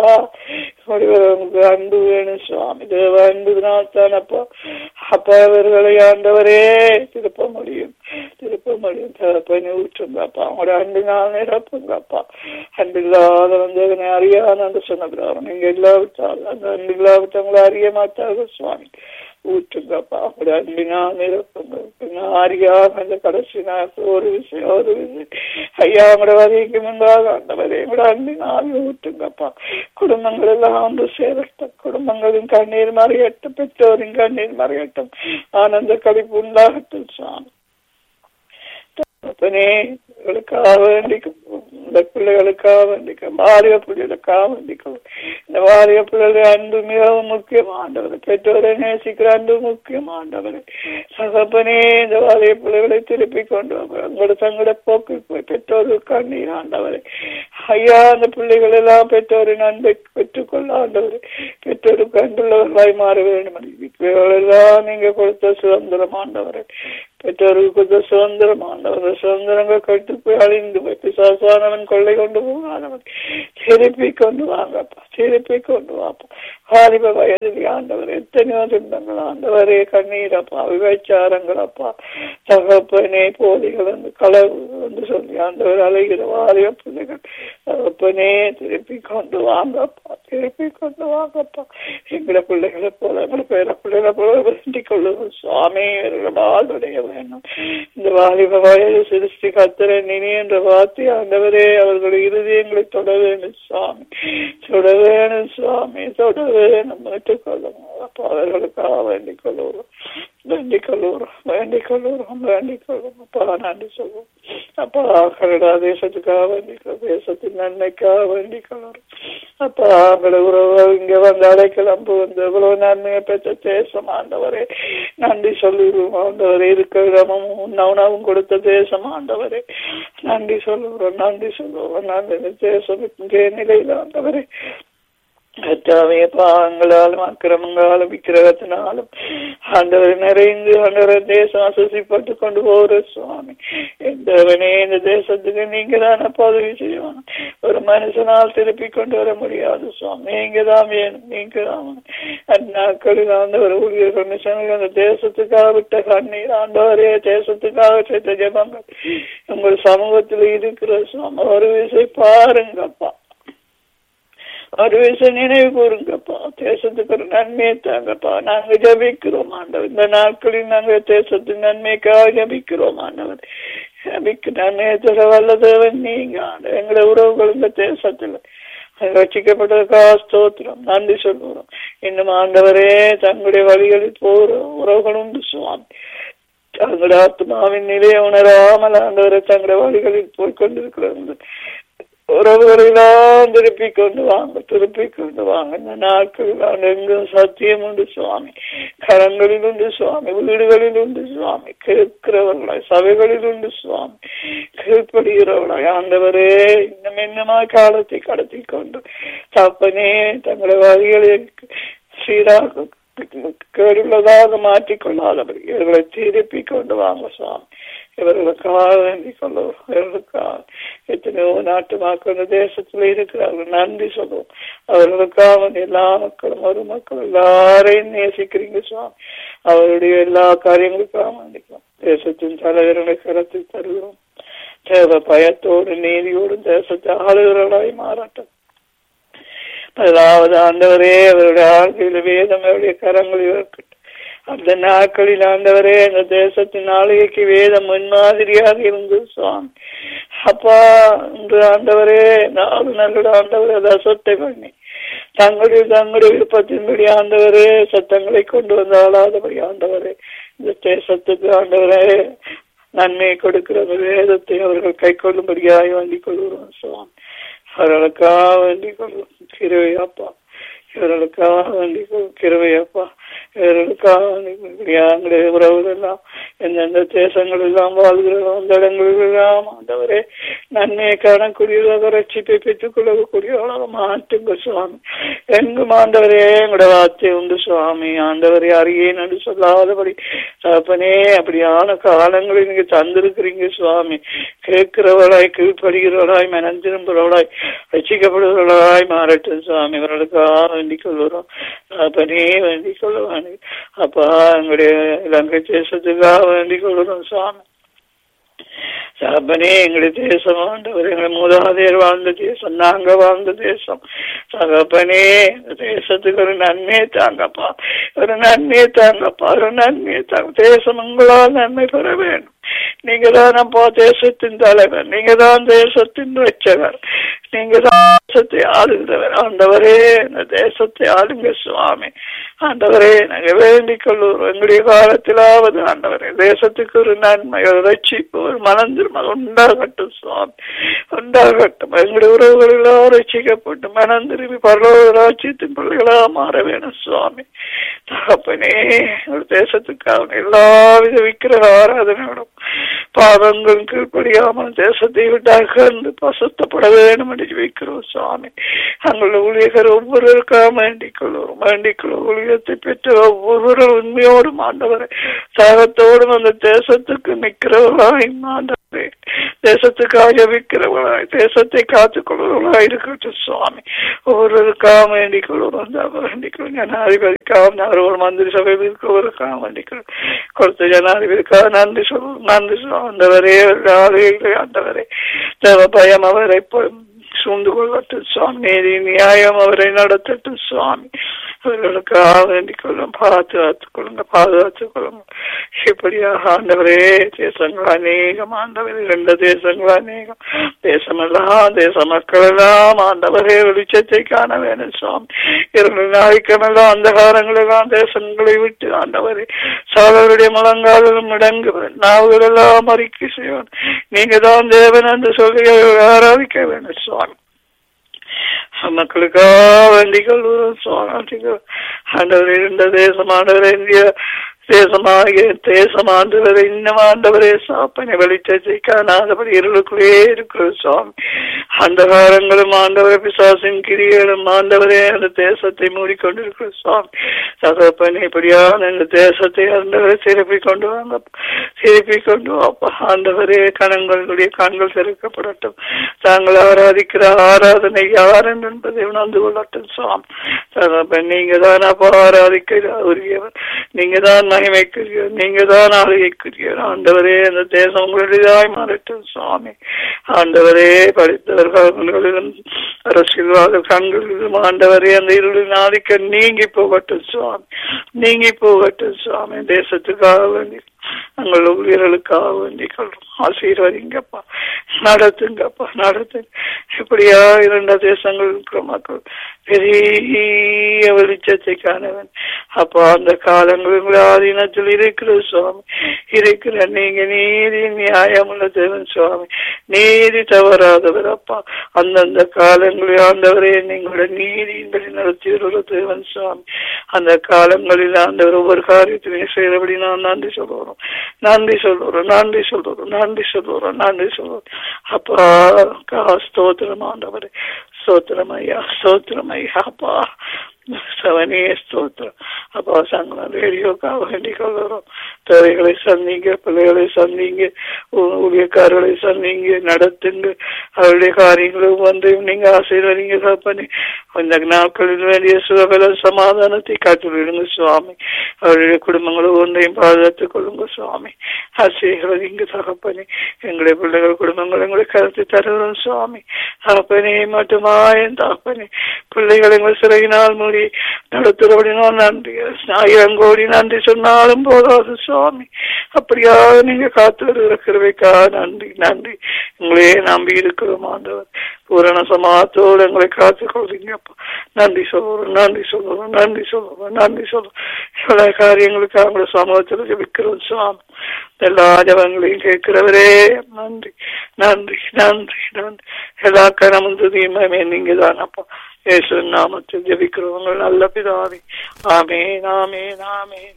அன்பு வேணும் சுவாமி தேவ அன்புனால் தான் அப்பா அப்பா அவர்களை ஆண்டவரே திருப்ப முடியும் திருப்ப முடியும் தகப்பனை ஊற்றுங்கப்பா அவங்களோட அன்பினால் நிரப்புங்கப்பா அன்பில்லாத வந்தவனை அறியாத அந்த சொன்ன பிரகாரம் நீங்க இல்லாவிட்டால் அந்த அன்பு இல்லாவிட்டவங்களை அறிய மாட்டார்கள் சுவாமி ஊற்றுங்கப்பா அவங்களோட அன்பினால் நிரப்புங்க அறியாம அந்த கடைசி நாள் ஒரு விஷயம் ஒரு விஷயம் ஐயா அவங்களோட வதைக்கு முன்பாக ஆண்டவரே எங்களோட அன்பினால் ஊற்றுங்கப்பா குடும்பங்கள் எல்லாம் ஒன்று சேரட்டும் குடும்பங்களின் கண்ணீர் மறையட்டும் பெற்றோரின் கண்ணீர் மறையட்டும் ஆனந்த கழிப்பு உண்டாகட்டும் சுவாமி அப்பனே இவர்களுக்காக வேண்டிக்கும் இந்த பிள்ளைகளுக்காக வேண்டிக்கும் வாரிய பிள்ளைகளுக்காக வேண்டிக்கும் இந்த வாரிய பிள்ளைகளுடைய அன்பு மிகவும் முக்கியமானவர் பெற்றோரை நேசிக்கிற அன்பு முக்கியமானவர் சகப்பனே இந்த வாரிய பிள்ளைகளை திருப்பி கொண்டு உங்களோட தங்களோட போக்கில் போய் பெற்றோர்கள் கண்ணீர் ஆண்டவரை ஐயா அந்த பிள்ளைகள் எல்லாம் பெற்றோரின் அன்பை பெற்றுக்கொள்ள ஆண்டவர் பெற்றோருக்கு அன்புள்ளவர்களாய் மாற வேண்டும் எல்லாம் நீங்க கொடுத்த சுதந்திரம் ஆண்டவரை பெற்றோருக்கு கொடுத்த சுதந்திரம் ஆண்டவர் சுதந்திரங்கள் கட்டு போய் அழிந்து போய் பிசாசானவன் கொள்ளை கொண்டு போகாதவன் திருப்பி கொண்டு வாங்கப்பா திருப்பி கொண்டு வாப்பா வாலிப வயதில் ஆண்டவர் எத்தனையோ துன்பங்கள் ஆண்டவரே கண்ணீரப்பா விபச்சாரங்களப்பா தகப்பனே போலிகள் வந்து களவு என்று சொல்லி ஆண்டவர் அலைகிற வாலிப பிள்ளைகள் தகப்பனே திருப்பி கொண்டு வாங்கப்பா திருப்பி கொண்டு வாங்கப்பா எங்களை பிள்ளைகளை போல எங்களை பேர பிள்ளைகளை போல வேண்டிக் கொள்ளுவோம் சுவாமி வாழ்வுடைய வேணும் இந்த வாலிப வயது சிருஷ்டி கத்திர நினை என்ற வார்த்தை ஆண்டவரே அவர்களுடைய இருதயங்களை தொட வேண்டும் சுவாமி தொட வேணும் சுவாமி தொட வேணும் ஏற்றுக்கொள்ளும் அப்போ அவர்களுக்காக வேண்டிக் கொள்ளுவோம் வேண்டிக் கொள்ளுவோம் வேண்டிக் கொள்ளுவோம் வேண்டிக் கொள்ளுவோம் அப்பா நன்றி சொல்லுவோம் அப்பா கனடா தேசத்துக்காக வேண்டிக் தேசத்தின் நன்மைக்காக வேண்டிக் கொள்ளுவோம் அப்பா அவங்கள உறவு இங்க வந்து அடைக்கலம் வந்து இவ்வளவு நன்மையை பெற்ற தேசம் ஆண்டவரே நன்றி சொல்லுகிறோம் ஆண்டவரே இருக்கிற இடமும் உண்ண உணவும் கொடுத்த தேசம் ஆண்டவரே நன்றி சொல்லுகிறோம் நன்றி சொல்லுவோம் நன்றி தேசம் இங்கே நிலையில் ஆண்டவரே கர்த்தாவே பாவங்களாலும் அக்கிரமங்களாலும் விக்கிரகத்தினாலும் ஆண்டவர் நிறைந்து ஆண்டவர் தேசம் அசசிப்பட்டு கொண்டு போகிற சுவாமி எந்தவனே இந்த தேசத்துக்கு நீங்க தானே பதவி செய்யணும் ஒரு மனுஷனால் திருப்பி கொண்டு வர முடியாது சுவாமி நீங்க தான் வேணும் நீங்க தான் அந்நாட்களில் ஆண்டவர் ஊழியர்கள் மிஷன்கள் அந்த தேசத்துக்காக விட்ட கண்ணீர் ஆண்டவரே தேசத்துக்காக செய்த ஜபங்கள் உங்கள் சமூகத்தில் இருக்கிற சுவாமி ஒரு விசை பாருங்கப்பா ஒரு விஷயம் நினைவு கூறுங்கப்பா தேசத்துக்கு ஒரு நன்மையை தாங்கப்பா நாங்க ஜபிக்கிறோம் ஆண்டவர் இந்த நாட்களில் நாங்க தேசத்தின் நன்மைக்காக ஜபிக்கிறோம் ஆண்டவர் ஜபிக்கு நன்மையை தர வல்ல தேவன் நீங்க ஆண்டவர் எங்களை உறவுகள் இந்த தேசத்துல ரட்சிக்கப்பட்டதுக்காக ஸ்தோத்திரம் நன்றி சொல்லுகிறோம் இன்னும் ஆண்டவரே தங்களுடைய வழிகளில் போகிற உறவுகள் உண்டு சுவாமி தங்களுடைய ஆத்மாவின் நிலையை உணராமல் ஆண்டவரை தங்களுடைய வழிகளில் போய் கொண்டிருக்கிறது உறவுகளெல்லாம் திருப்பி கொண்டு வாங்க திருப்பி கொண்டு வாங்க இந்த நாட்களில் எங்கும் சத்தியம் உண்டு சுவாமி கரங்களில் உண்டு சுவாமி வீடுகளில் உண்டு சுவாமி கேட்கிறவர்களாய் சபைகளில் உண்டு சுவாமி கீழ்ப்படுகிறவர்களாய் ஆண்டவரே இன்னும் என்னமா காலத்தை கடத்தி கொண்டு தப்பனே தங்களை வழிகளை சீராக கேடுள்ளதாக மாற்றிக்கொள்ளாதபடி இவர்களை திருப்பி கொண்டு வாங்க சுவாமி இவர்களுக்காக வேண்டிக் கொள்ளுவோம் இவர்களுக்காக எத்தனையோ நாட்டு மக்கள் இந்த தேசத்துல இருக்கிறார்கள் நன்றி சொல்லுவோம் அவர்களுக்காக எல்லா மக்களும் ஒரு மக்கள் எல்லாரையும் நேசிக்கிறீங்க சுவாமி அவருடைய எல்லா காரியங்களுக்காக வேண்டிக்கிறோம் தேசத்தின் தலைவர்களை கருத்தில் தருகிறோம் தேவ பயத்தோடு நீதியோடு தேசத்தை ஆளுகிறவர்களாய் மாறட்டும் முதலாவது ஆண்டவரே அவருடைய ஆழ்கையில் வேதம் அவருடைய கரங்களில் இருக்கட்டும் அந்த நாட்களில் ஆண்டவரே அந்த தேசத்தின் ஆளுகைக்கு வேதம் முன்மாதிரியாக இருந்தது சுவாமி அப்பா இன்று ஆண்டவரே ஆளுநர்களோட ஆண்டவரே அதை சொத்தை பண்ணி தங்களுடைய தங்களுடைய விருப்பத்தின்படி ஆண்டவரே சத்தங்களை கொண்டு வந்து ஆளாதபடி ஆண்டவரே இந்த தேசத்துக்கு ஆண்டவரே நன்மையை கொடுக்கிற வேதத்தை அவர்கள் கை கொள்ளும்படியாக வேண்டிக் கொள்கிறோம் சுவாமி அவர்களுக்காக வேண்டிக் கொள்வோம் கிருவையாப்பா இவர்களுக்காக வேண்டிக் கொள்வோம் கிருவையாப்பா இவர்களுக்காக எங்களுடைய உறவுகள் எல்லாம் எந்தெந்த தேசங்கள் எல்லாம் வாழ்கிறோம் அந்த இடங்களில் எல்லாம் ஆண்டவரே நன்மையை காணக்கூடியதாக ரட்சிப்பை பெற்றுக் கொள்ளக்கூடியவளாக மாற்றுங்க சுவாமி எங்கும் ஆண்டவரே எங்களோட வார்த்தை உண்டு சுவாமி ஆண்டவரே அறியேன் என்று சொல்லாதபடி தகப்பனே அப்படியான காலங்களில் நீங்க தந்திருக்கிறீங்க சுவாமி கேட்கிறவளாய் கீழ்ப்படுகிறவளாய் மனம் திரும்புறவளாய் ரசிக்கப்படுகிறவளாய் மாறட்டும் சுவாமி இவர்களுக்காக வேண்டிக் கொள்கிறோம் தகப்பனே வேண்டிக் கொள்ளுவாங்க அப்பா எங்களுடைய இலங்கை தேசத்துக்காக வேண்டிக் கொள்கிறோம் சுவாமி சகப்பனே எங்களுடைய தேசம் ஆண்டவர் எங்கள் மூதாதையர் வாழ்ந்த தேசம் நாங்க வாழ்ந்த தேசம் சகப்பனே இந்த தேசத்துக்கு ஒரு நன்மையை தாங்கப்பா ஒரு நன்மையை தாங்கப்பா ஒரு நன்மையை தாங்க தேசம் உங்களால் நன்மை பெற வேண்டும் நீங்க தான் அப்பா தேசத்தின் தலைவர் நீங்க தான் தேசத்தின் ரட்சகர் நீங்க தான் தேசத்தை ஆளுகிறவர் ஆண்டவரே இந்த தேசத்தை ஆளுங்க சுவாமி ஆண்டவரே நாங்க வேண்டிக் கொள்ளுவோம் எங்களுடைய காலத்திலாவது ஆண்டவரே தேசத்துக்கு ஒரு நன்மை ஒரு ரட்சிப்பு ஒரு மனம் திரும்ப உண்டாகட்டும் சுவாமி உண்டாகட்டும் எங்களுடைய உறவுகள் எல்லாம் ரட்சிக்கப்பட்டு மனம் திரும்பி பரலோக ராஜ்யத்தின் பிள்ளைகளா மாற வேணும் சுவாமி தகப்பனே ஒரு தேசத்துக்காக எல்லாவித விக்கிரக ஆராதனையோடும் பாவங்கள் கீழ்படியாமல் தேசத்தை விட்டு அகன்று பசுத்தப்பட வேண்டும் என்று வைக்கிறோம் சுவாமி அங்குள்ள ஊழியர் ஒவ்வொருவருக்காக வேண்டிக் கொள்வோம் வேண்டிக் கொள்வோம் ஊழியத்தை பெற்ற ஒவ்வொருவரும் உண்மையோடும் ஆண்டவரை தாகத்தோடும் அந்த தேசத்துக்கு நிற்கிறவர்களாய் ஆண்டவரே தேசத்துக்காக ஜபிக்கிறவர்களாய் தேசத்தை காத்துக் கொள்வர்களாய் இருக்கட்டும் சுவாமி ஒவ்வொருவருக்காக வேண்டிக் கொள்வோம் வேண்டிக் கொள்வோம் ஜனாதிபதிக்காக அவர்கள் மந்திரி சபையில் இருக்கிறவருக்காக வேண்டிக் கொள்வோம் கொடுத்த ஜனாதிபதிக்காக நன்றி சொல்வோம் நன்றி சொல்வோம் ஆண்டவரே ஆளுகைகளை ஆண்டவரே தேவ பயம் அவரை சூழ்ந்து கொள்ளட்டும் சுவாமி நீதி நியாயம் அவரை நடத்தட்டும் சுவாமி அவர்களுக்காக வேண்டிக் கொள்ளும் பாதுகாத்துக் கொள்ளுங்க பாதுகாத்துக் கொள்ளுங்க இப்படியாக ஆண்டவரே தேசங்கள் அநேகம் ஆண்டவர் இரண்டு தேசங்கள் அநேகம் தேசமெல்லாம் தேச மக்கள் எல்லாம் ஆண்டவரே வெளிச்சத்தை காண வேணும் சுவாமி இரண்டு நாளைக்கமெல்லாம் அந்த காலங்களெல்லாம் தேசங்களை விட்டு ஆண்டவரே சாதவருடைய முழங்காலும் முடங்குவன் நாவுகள் எல்லாம் அறிக்கை செய்வான் நீங்க தான் தேவன் என்று சொல்லி ஆராதிக்க வேணும் சுவாமி மக்களுக்காக வேண்டிக் கொள்வோம் சுவாமி ஆண்டவர் இருந்த தேசம் ஆண்டவர் இந்திய தேசமாகிய தேசம் ஆண்டவரை இன்னும் ஆண்டவரே சாப்பனை வெளிச்சத்தை காணாதபடி இருளுக்குள்ளே இருக்கிறது சுவாமி அந்தகாரங்களும் ஆண்டவரை பிசாசின் கிரிகளும் ஆண்டவரே அந்த தேசத்தை மூடிக்கொண்டிருக்கிறது சுவாமி தகப்பனே இப்படியான இந்த தேசத்தை ஆண்டவரை திருப்பி கொண்டு வாங்க திருப்பி கொண்டு வாப்பா ஆண்டவரே கணங்களுடைய கண்கள் திறக்கப்படட்டும் தாங்கள் ஆராதிக்கிற ஆராதனை யார் என்பதை உணர்ந்து கொள்ளட்டும் சுவாமி தகப்பன் நீங்க தான் அப்பா ஆராதிக்கிற உரியவர் நீங்க தான் மகிமைக்குரியவர் நீங்க தான் ஆளுகைக்குரியவர் ஆண்டவரே அந்த தேசம் உங்களுடையதாய் மாறட்டும் சுவாமி ஆண்டவரே படித்தவர்களிலும் அரசியல்வாத கண்களிலும் ஆண்டவரே அந்த இருளின் ஆதிக்க நீங்கி போகட்டும் சுவாமி நீங்கி போகட்டும் சுவாமி தேசத்துக்காக வேண்டி நாங்கள் ஊழியர்களுக்காக வேண்டிக் கொள்றோம் ஆசீர்வதிங்கப்பா நடத்துங்கப்பா நடத்துங்க இப்படியா இரண்டு தேசங்கள் இருக்கிற மக்கள் பெரிய வெளிச்சத்தை காணவன் அப்போ அந்த காலங்கள் ஆதீனத்தில் இருக்கிற சுவாமி இருக்கிற நீங்க நீதி நியாயமுள்ள தேவன் சுவாமி நீதி தவறாதவர் அப்பா அந்தந்த காலங்களில் ஆண்டவரே நீங்களோட நீதியின்படி நடத்தியுள்ள தேவன் சுவாமி அந்த காலங்களில் ஆண்டவர் ஒவ்வொரு காரியத்திலையும் செய்யறபடி நான் நன்றி சொல்லுறோம் நன்றி சொல்லுறோம் நன்றி சொல்லுறோம் நன்றி சொல்லுறோம் நன்றி சொல்லுறோம் அப்பா ஸ்தோத்திரம் ஆண்டவரே ஸ்தோத்திரம் ஐயா ஸ்தோத்திரம் ஐயா அப்பா சவனே ஸ்தோத்திரம் அப்பா சங்கடம் ரேடியோக்காக வேண்டிக் கொள்கிறோம் தேவைகளை சந்திங்க பிள்ளைகளை சந்திங்க ஊழியக்காரர்களை சந்திங்க நடத்துங்க அவருடைய காரியங்களும் வந்து நீங்க ஆசீர்வதிங்க தப்பனி இந்த நாட்களில் வேண்டிய சுகபல சமாதானத்தை காத்துவிடுங்க சுவாமி அவருடைய குடும்பங்களை ஒன்றையும் பாதுகாத்துக் கொள்ளுங்க சுவாமி ஆசீர்வதிங்க தகப்பனே எங்களுடைய பிள்ளைகள் குடும்பங்கள் எங்களை கருத்து தருகிறோம் சுவாமி தகப்பனே மட்டுமா என் தகப்பனே பிள்ளைகள் எங்கள் சிறையினால் மூடி நடத்துறபடினால் நன்றி ஆயிரம் கோடி நன்றி சொன்னாலும் போதாது சுவாமி அப்படியா நீங்க காத்து வருகிற கிருவைக்கா நன்றி நன்றி உங்களே நம்பி இருக்கிறோம் ஆண்டவர் பூரண சமாத்தோடு எங்களை காத்துக் கொள்றீங்கப்பா நன்றி சொல்லுறோம் நன்றி சொல்லுறோம் நன்றி சொல்லுறோம் நன்றி சொல்லுறோம் இவ்வளவு காரியங்களுக்கு அவங்களோட சமூகத்தில் ஜபிக்கிறோம் சுவாமி எல்லா ஜபங்களையும் கேட்கிறவரே நன்றி நன்றி நன்றி நன்றி எல்லா கனமும் துதியுமே நீங்க தானப்பா இயேசு நாமத்தில் ஜபிக்கிறவங்க நல்ல பிதாவே ஆமேன் ஆமேன் ஆமேன்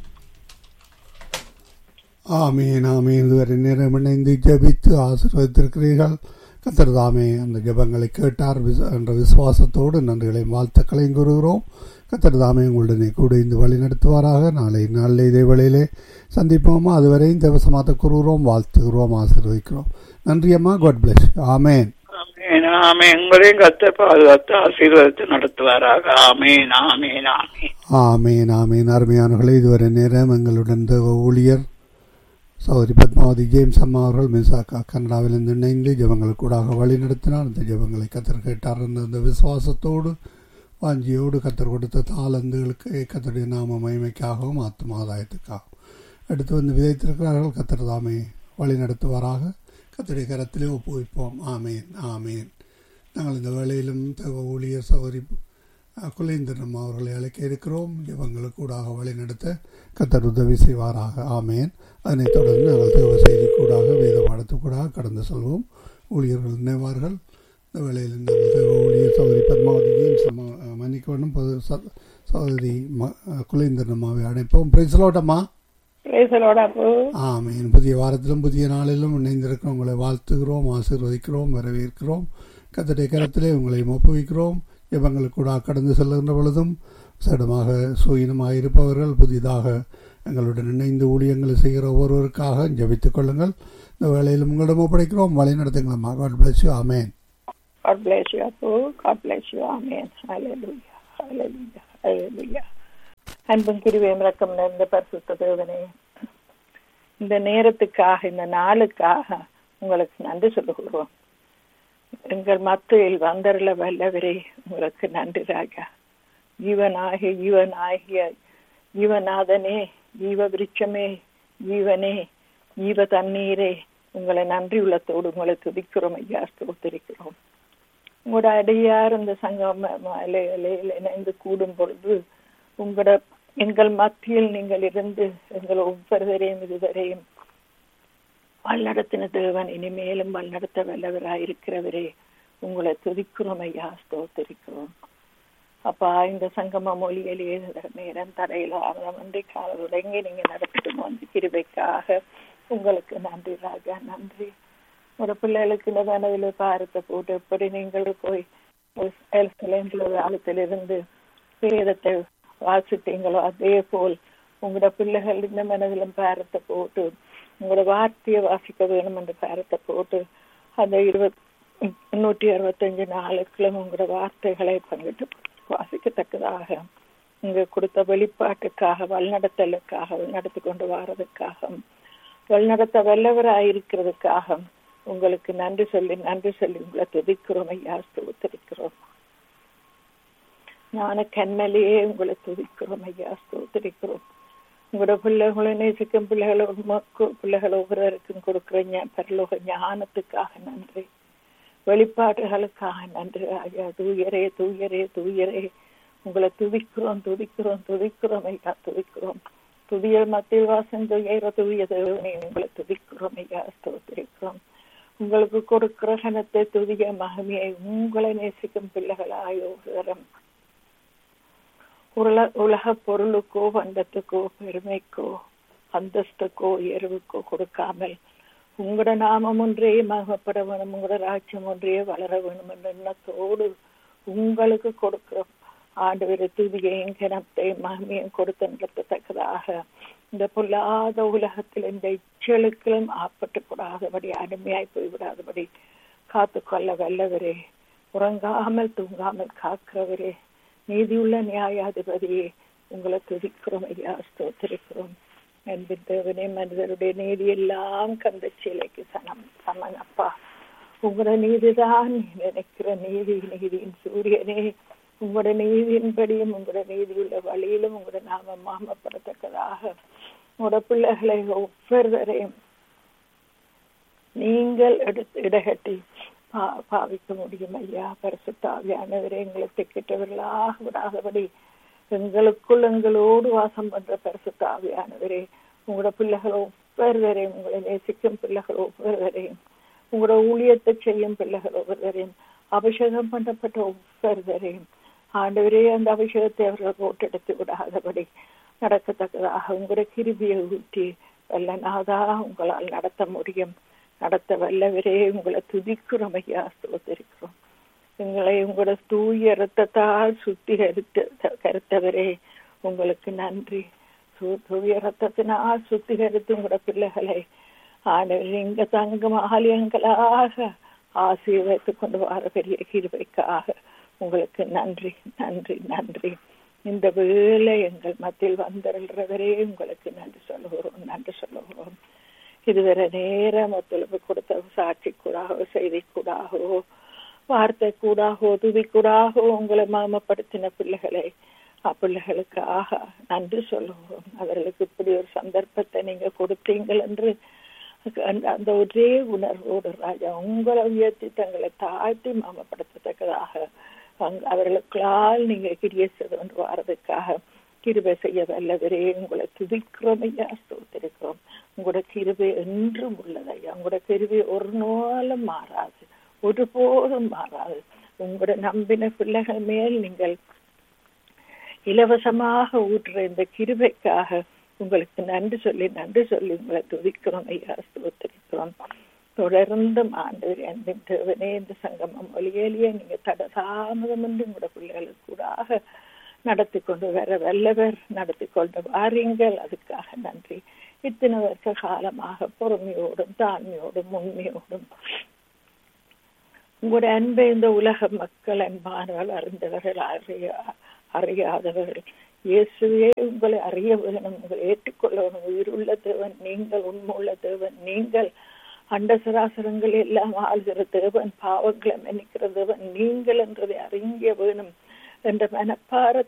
ஆமீன் ஆமீன் இதுவரை நேரம் இணைந்து ஜபித்து ஆசீர்வதித்திருக்கிறீர்கள் கத்தர் தாமே அந்த ஜபங்களை கேட்டார் விச- என்ற விசுவாசத்தோடு நன்றிகளையும் வாழ்த்துக்களையும் கூறுகிறோம் கத்தர் தாமே உங்களுடனே கூட இந்த வழி நடத்துவாராக நாளை நாளில் இதே வேளையிலே சந்திப்போமா அதுவரையும் தேவசமாத்த கூறுகிறோம் வாழ்த்துகிறோம் ஆசீர்வதிக்கிறோம் நன்றி அம்மா காட் பிளஸ் ஆமேன் ஆமேன் ஆமேன் உங்களையும் கத்த பாதுகாத்து ஆசீர்வாதத்தை நடத்துவாராக ஆமேன் ஆமேன் ஆமேன் ஆமேன் ஆமேன் அருமையானவர்களே இதுவரை நேரம் எங்களுடன் தேவ ஊழியர் சௌரி பத்மாவதி ஜேம்ஸ் அம்மா அவர்கள் மின்சாக்கா கனடாவிலிருந்து இணைந்து ஜபங்கள் கூடாக வழி நடத்தினார் அந்த ஜபங்களை கத்தர் கேட்டார் என்ற அந்த விசுவாசத்தோடு வாஞ்சியோடு கத்தர் கொடுத்த தாளந்துகளுக்கு கத்தருடைய நாம மகிமைக்காகவும் ஆத்மாதாயத்துக்காகவும் எடுத்து வந்து விதைத்திருக்கிறார்கள் கத்தர் தாமே வழி நடத்துவாராக கத்தருடைய கரத்திலே ஒப்புவிப்போம் ஆமேன் ஆமேன் நாங்கள் இந்த வேளையிலும் தேவ ஊழியர் சௌரி குலேந்திரன் அவர்களை அழைக்க இருக்கிறோம் இவங்களுக்கு கூடாக வழி நடத்த கத்தர் உதவி செய்வாராக ஆமேன் அதனைத் தொடர்ந்து நாங்கள் தேவ செய்தி கூடாக வேத பாடத்துக்கூடாக கடந்து செல்வோம் ஊழியர்கள் நினைவார்கள் இந்த வேளையில் நாங்கள் தேவ ஊழியர் சகோதரி பத்மாவதியும் சம மன்னிக்கவனும் பொது ச- சகோதரி ம குலேந்திரன் அம்மாவை அழைப்போம் பிரைசலோட்டம்மா பிரேசலோட அப்போ ஆமீன் புதிய வாரத்திலும் புதிய நாளிலும் இணைந்திருக்கிறோம் உங்களை வாழ்த்துகிறோம் ஆசீர்வதிக்கிறோம் வரவேற்கிறோம் கத்தடைய கரத்திலே உங்களை ஒப்புவிக்கிறோம் இவங்களுக்கு கூட கடந்து செல்கின்ற பொழுதும் சடமாக சுயினமாக இருப்பவர்கள் புதிதாக எங்களுடன் இணைந்து ஊழியங்களை செய்கிற ஒவ்வொருவருக்காக ஜெபித்துக் கொள்ளுங்கள் இந்த வேளையிலும் உங்களிடம் ஒப்படைக்கிறோம் வழி நடத்துங்களம்மா God bless you amen God bless you, Apu. God bless you. Amen. Hallelujah. Hallelujah. Hallelujah. அன்பும் கிருவியம் ரக்கம் நிறைந்த பரிசுத்த தேவனே இந்த நேரத்துக்காக இந்த நாளுக்காக உங்களுக்கு நன்றி சொல்லுகிறோம் எங்கள் மத்தியில் வந்தருள வல்லவரே உங்களுக்கு நன்றி ராஜா ஜீவனாகிய ஜீவனாகிய ஜீவநாதனே ஜீவ விருட்சமே ஜீவனே ஜீவ தண்ணீரே உங்களை நன்றி உள்ளத்தோடு உங்களை துதிக்கிறோம் ஐயா ஸ்தோத்திரிக்கிறோம் உங்களோட அடியார் இந்த சங்கம் அலையில் இணைந்து கூடும் பொழுது உங்களோட எங்கள் மத்தியில் நீங்கள் இருந்து எங்கள் ஒவ்வொருவரையும் இதுவரையும் வழிநடத்தின தேவன் இனிமேலும் வழிநடத்த வல்லவராயிருக்கிறவரே உங்களை துதிக்கிறோம் ஐயா ஸ்தோத்திரிக்கிறோம் அப்பா இந்த சங்கம மொழியிலே நேரம் தரையில் ஆனந்தமன்றி கால உடங்கி நீங்க நடத்திட்டு வந்து கிருபைக்காக உங்களுக்கு நன்றி ராஜா நன்றி ஒரு பிள்ளைகளுக்கு இந்த மனதில் பாரத்தை போட்டு எப்படி நீங்கள் போய் காலத்திலிருந்து வேதத்தை வாசித்தீங்களோ அதே போல் உங்களோட பிள்ளைகள் இந்த மனதிலும் பாரத்தை போட்டு உங்களோட வார்த்தையை வாசிக்க வேணும் என்ற பாரத்தை போட்டு அந்த இருபத் நூற்றி அறுபத்தஞ்சு நாளுக்குள்ளும் உங்களோட வார்த்தைகளை பங்கிட்டு வாசிக்கத்தக்கதாக இங்க கொடுத்த வெளிப்பாட்டுக்காக வழிநடத்தலுக்காக வழிநடத்தி கொண்டு வாரதுக்காக வழிநடத்த வல்லவராயிருக்கிறதுக்காக உங்களுக்கு நன்றி சொல்லி நன்றி சொல்லி உங்களை துதிக்கிறோம் ஐயா ஸ்தோத்திரிக்கிறோம் ஞான கண்மலையே உங்களை துதிக்கிறோம் ஐயா ஸ்தோத்திரிக்கிறோம் உங்களோட பிள்ளைகளை நேசிக்கும் பிள்ளைகளை பிள்ளைகள் ஒவ்வொருவருக்கும் கொடுக்குற பரலோக ஞானத்துக்காக நன்றி வெளிப்பாடுகளுக்காக நன்றி ஐயா தூயரே தூயரே தூயரே உங்களை துதிக்கிறோம் துதிக்கிறோம் துதிக்கிறோம் ஐயா துதிக்கிறோம் துதிய மத்தியில் வாசம் துயர துதிய தேவனை உங்களை துதிக்கிறோம் ஐயா ஸ்தோத்திரிக்கிறோம் உங்களுக்கு கொடுக்கிற கனத்தை துதிய மகிமையை உங்களை நேசிக்கும் பிள்ளைகளாய் ஒருவரம் உலக உலக பொருளுக்கோ வண்டத்துக்கோ பெருமைக்கோ அந்தஸ்துக்கோ உயர்வுக்கோ கொடுக்காமல் உங்களோட நாமம் ஒன்றே மகப்பட வேணும் உங்களோட ராஜ்யம் ஒன்றே வளர வேணும் என்ற எண்ணத்தோடு உங்களுக்கு கொடுக்கிற ஆண்டு துதியையும் கிணத்தையும் மகிமையும் கொடுத்தன்றத்தக்கதாக இந்த பொல்லாத உலகத்தில் இந்த இச்சலுக்களும் ஆப்பட்டு கூடாதபடி அருமையாய் போய்விடாதபடி காத்து கொள்ள வல்லவரே உறங்காமல் தூங்காமல் காக்கிறவரே நீதியுள்ள நியாயாதிபதியே உங்களை துதிக்கிறோம் ஐயா ஸ்தோத்திரிக்கிறோம் அன்பின் தேவனே மனிதருடைய நீதி எல்லாம் கந்த சிலைக்கு சனம் சமன் அப்பா உங்களோட நீதிதான் நினைக்கிற நீதி நீதியின் சூரியனே உங்களோட நீதியின்படியும் உங்களோட நீதியுள்ள வழியிலும் உங்களோட நாம மாமப்படத்தக்கதாக உங்களோட பிள்ளைகளை ஒவ்வொருவரையும் நீங்கள் எடுத்து இடகட்டி பா பாவிக்க முடியும் ஐயா பரிசுத்தாவியானவரே எங்களை திக்கிட்டவர்களாக விடாதபடி எங்களுக்குள் எங்களோடு வாசம் பண்ற பரிசுத்தாவியானவரே உங்களோட பிள்ளைகள் ஒவ்வொருவரையும் உங்களை நேசிக்கும் பிள்ளைகள் ஒவ்வொருவரையும் உங்களோட ஊழியத்தை செய்யும் பிள்ளைகள் ஒவ்வொருவரையும் அபிஷேகம் பண்ணப்பட்ட ஒவ்வொருவரையும் ஆண்டவரே அந்த அபிஷேகத்தை அவர்கள் போட்டெடுத்து விடாதபடி நடக்கத்தக்கதாக உங்களோட கிருபியை ஊற்றி வல்லநாதா உங்களால் நடத்த முடியும் நடத்த வல்லவரே உங்களை துதிக்கிறோம் ஐயா ஸ்தோத்திரிக்கிறோம் எங்களை உங்களோட தூய ரத்தத்தால் சுத்திகரித்த கருத்தவரே உங்களுக்கு நன்றி தூய ரத்தத்தினால் சுத்திகரித்து உங்களோட பிள்ளைகளை ஆண்டவர் இங்க தங்கும் ஆலயங்களாக ஆசீர்வதித்துக் கொண்டு வர பெரிய கிருபைக்காக உங்களுக்கு நன்றி நன்றி நன்றி இந்த வேலை எங்கள் மத்தியில் வந்திருக்கிறவரே உங்களுக்கு நன்றி சொல்லுகிறோம் நன்றி சொல்லுகிறோம் இதுவரை நேரம் ஒத்துழைப்பு கொடுத்த சாட்சி கூடாகவோ செய்தி கூடாகவோ வார்த்தை கூடாகவோ துதி கூடாகவோ உங்களை மாமப்படுத்தின பிள்ளைகளை பிள்ளைகளுக்காக நன்றி சொல்லுவோம் அவர்களுக்கு இப்படி ஒரு சந்தர்ப்பத்தை நீங்க கொடுத்தீங்கள் என்று அந்த ஒரே உணர்வோடு ராஜா உங்களை உயர்த்தி தங்களை தாழ்த்தி மாமப்படுத்தத்தக்கதாக அவர்களுக்கால் நீங்க கிரிய செய்து வாரதுக்காக கிருபை செய்ய வல்லவரே உங்களை துதிக்கிறோம் ஐயா ஸ்தோத்திருக்கிறோம் உங்களோட கிருபை என்றும் உள்ளது ஐயா உங்களோட கிருபை ஒரு நாளும் மாறாது ஒருபோதும் மாறாது உங்களோட நம்பின பிள்ளைகள் மேல் நீங்கள் இலவசமாக ஊற்றுற இந்த கிருபைக்காக உங்களுக்கு நன்றி சொல்லி நன்றி சொல்லி உங்களை துதிக்கிறோம் ஐயா ஸ்தோத்திரிக்கிறோம் தொடர்ந்தும் ஆண்டு அன்பின் தேவனே இந்த சங்கமம் ஒளியலியே நீங்க தட தாமதம் என்று உங்களோட பிள்ளைகளுக்கு கூடாக நடத்தி கொண்டு வர வல்லவர் நடத்தி கொண்டு வாரீங்கள் அதுக்காக நன்றி இத்தனை வருஷ காலமாக பொறுமையோடும் தாழ்மையோடும் உண்மையோடும் உங்களுடைய அன்பை இந்த உலக மக்கள் அன்பானவர்கள் அறிந்தவர்கள் அறிய அறியாதவர்கள் இயேசுவே உங்களை அறிய வேணும் உங்களை ஏற்றுக்கொள்ள வேணும் உயிருள்ள தேவன் நீங்கள் உண்மையுள்ள தேவன் நீங்கள் அண்ட சராசரங்கள் எல்லாம் ஆள்கிற தேவன் பாவங்களை மன்னிக்கிற தேவன் நீங்கள் என்றதை அறிய வேணும் என்ற மனப்பார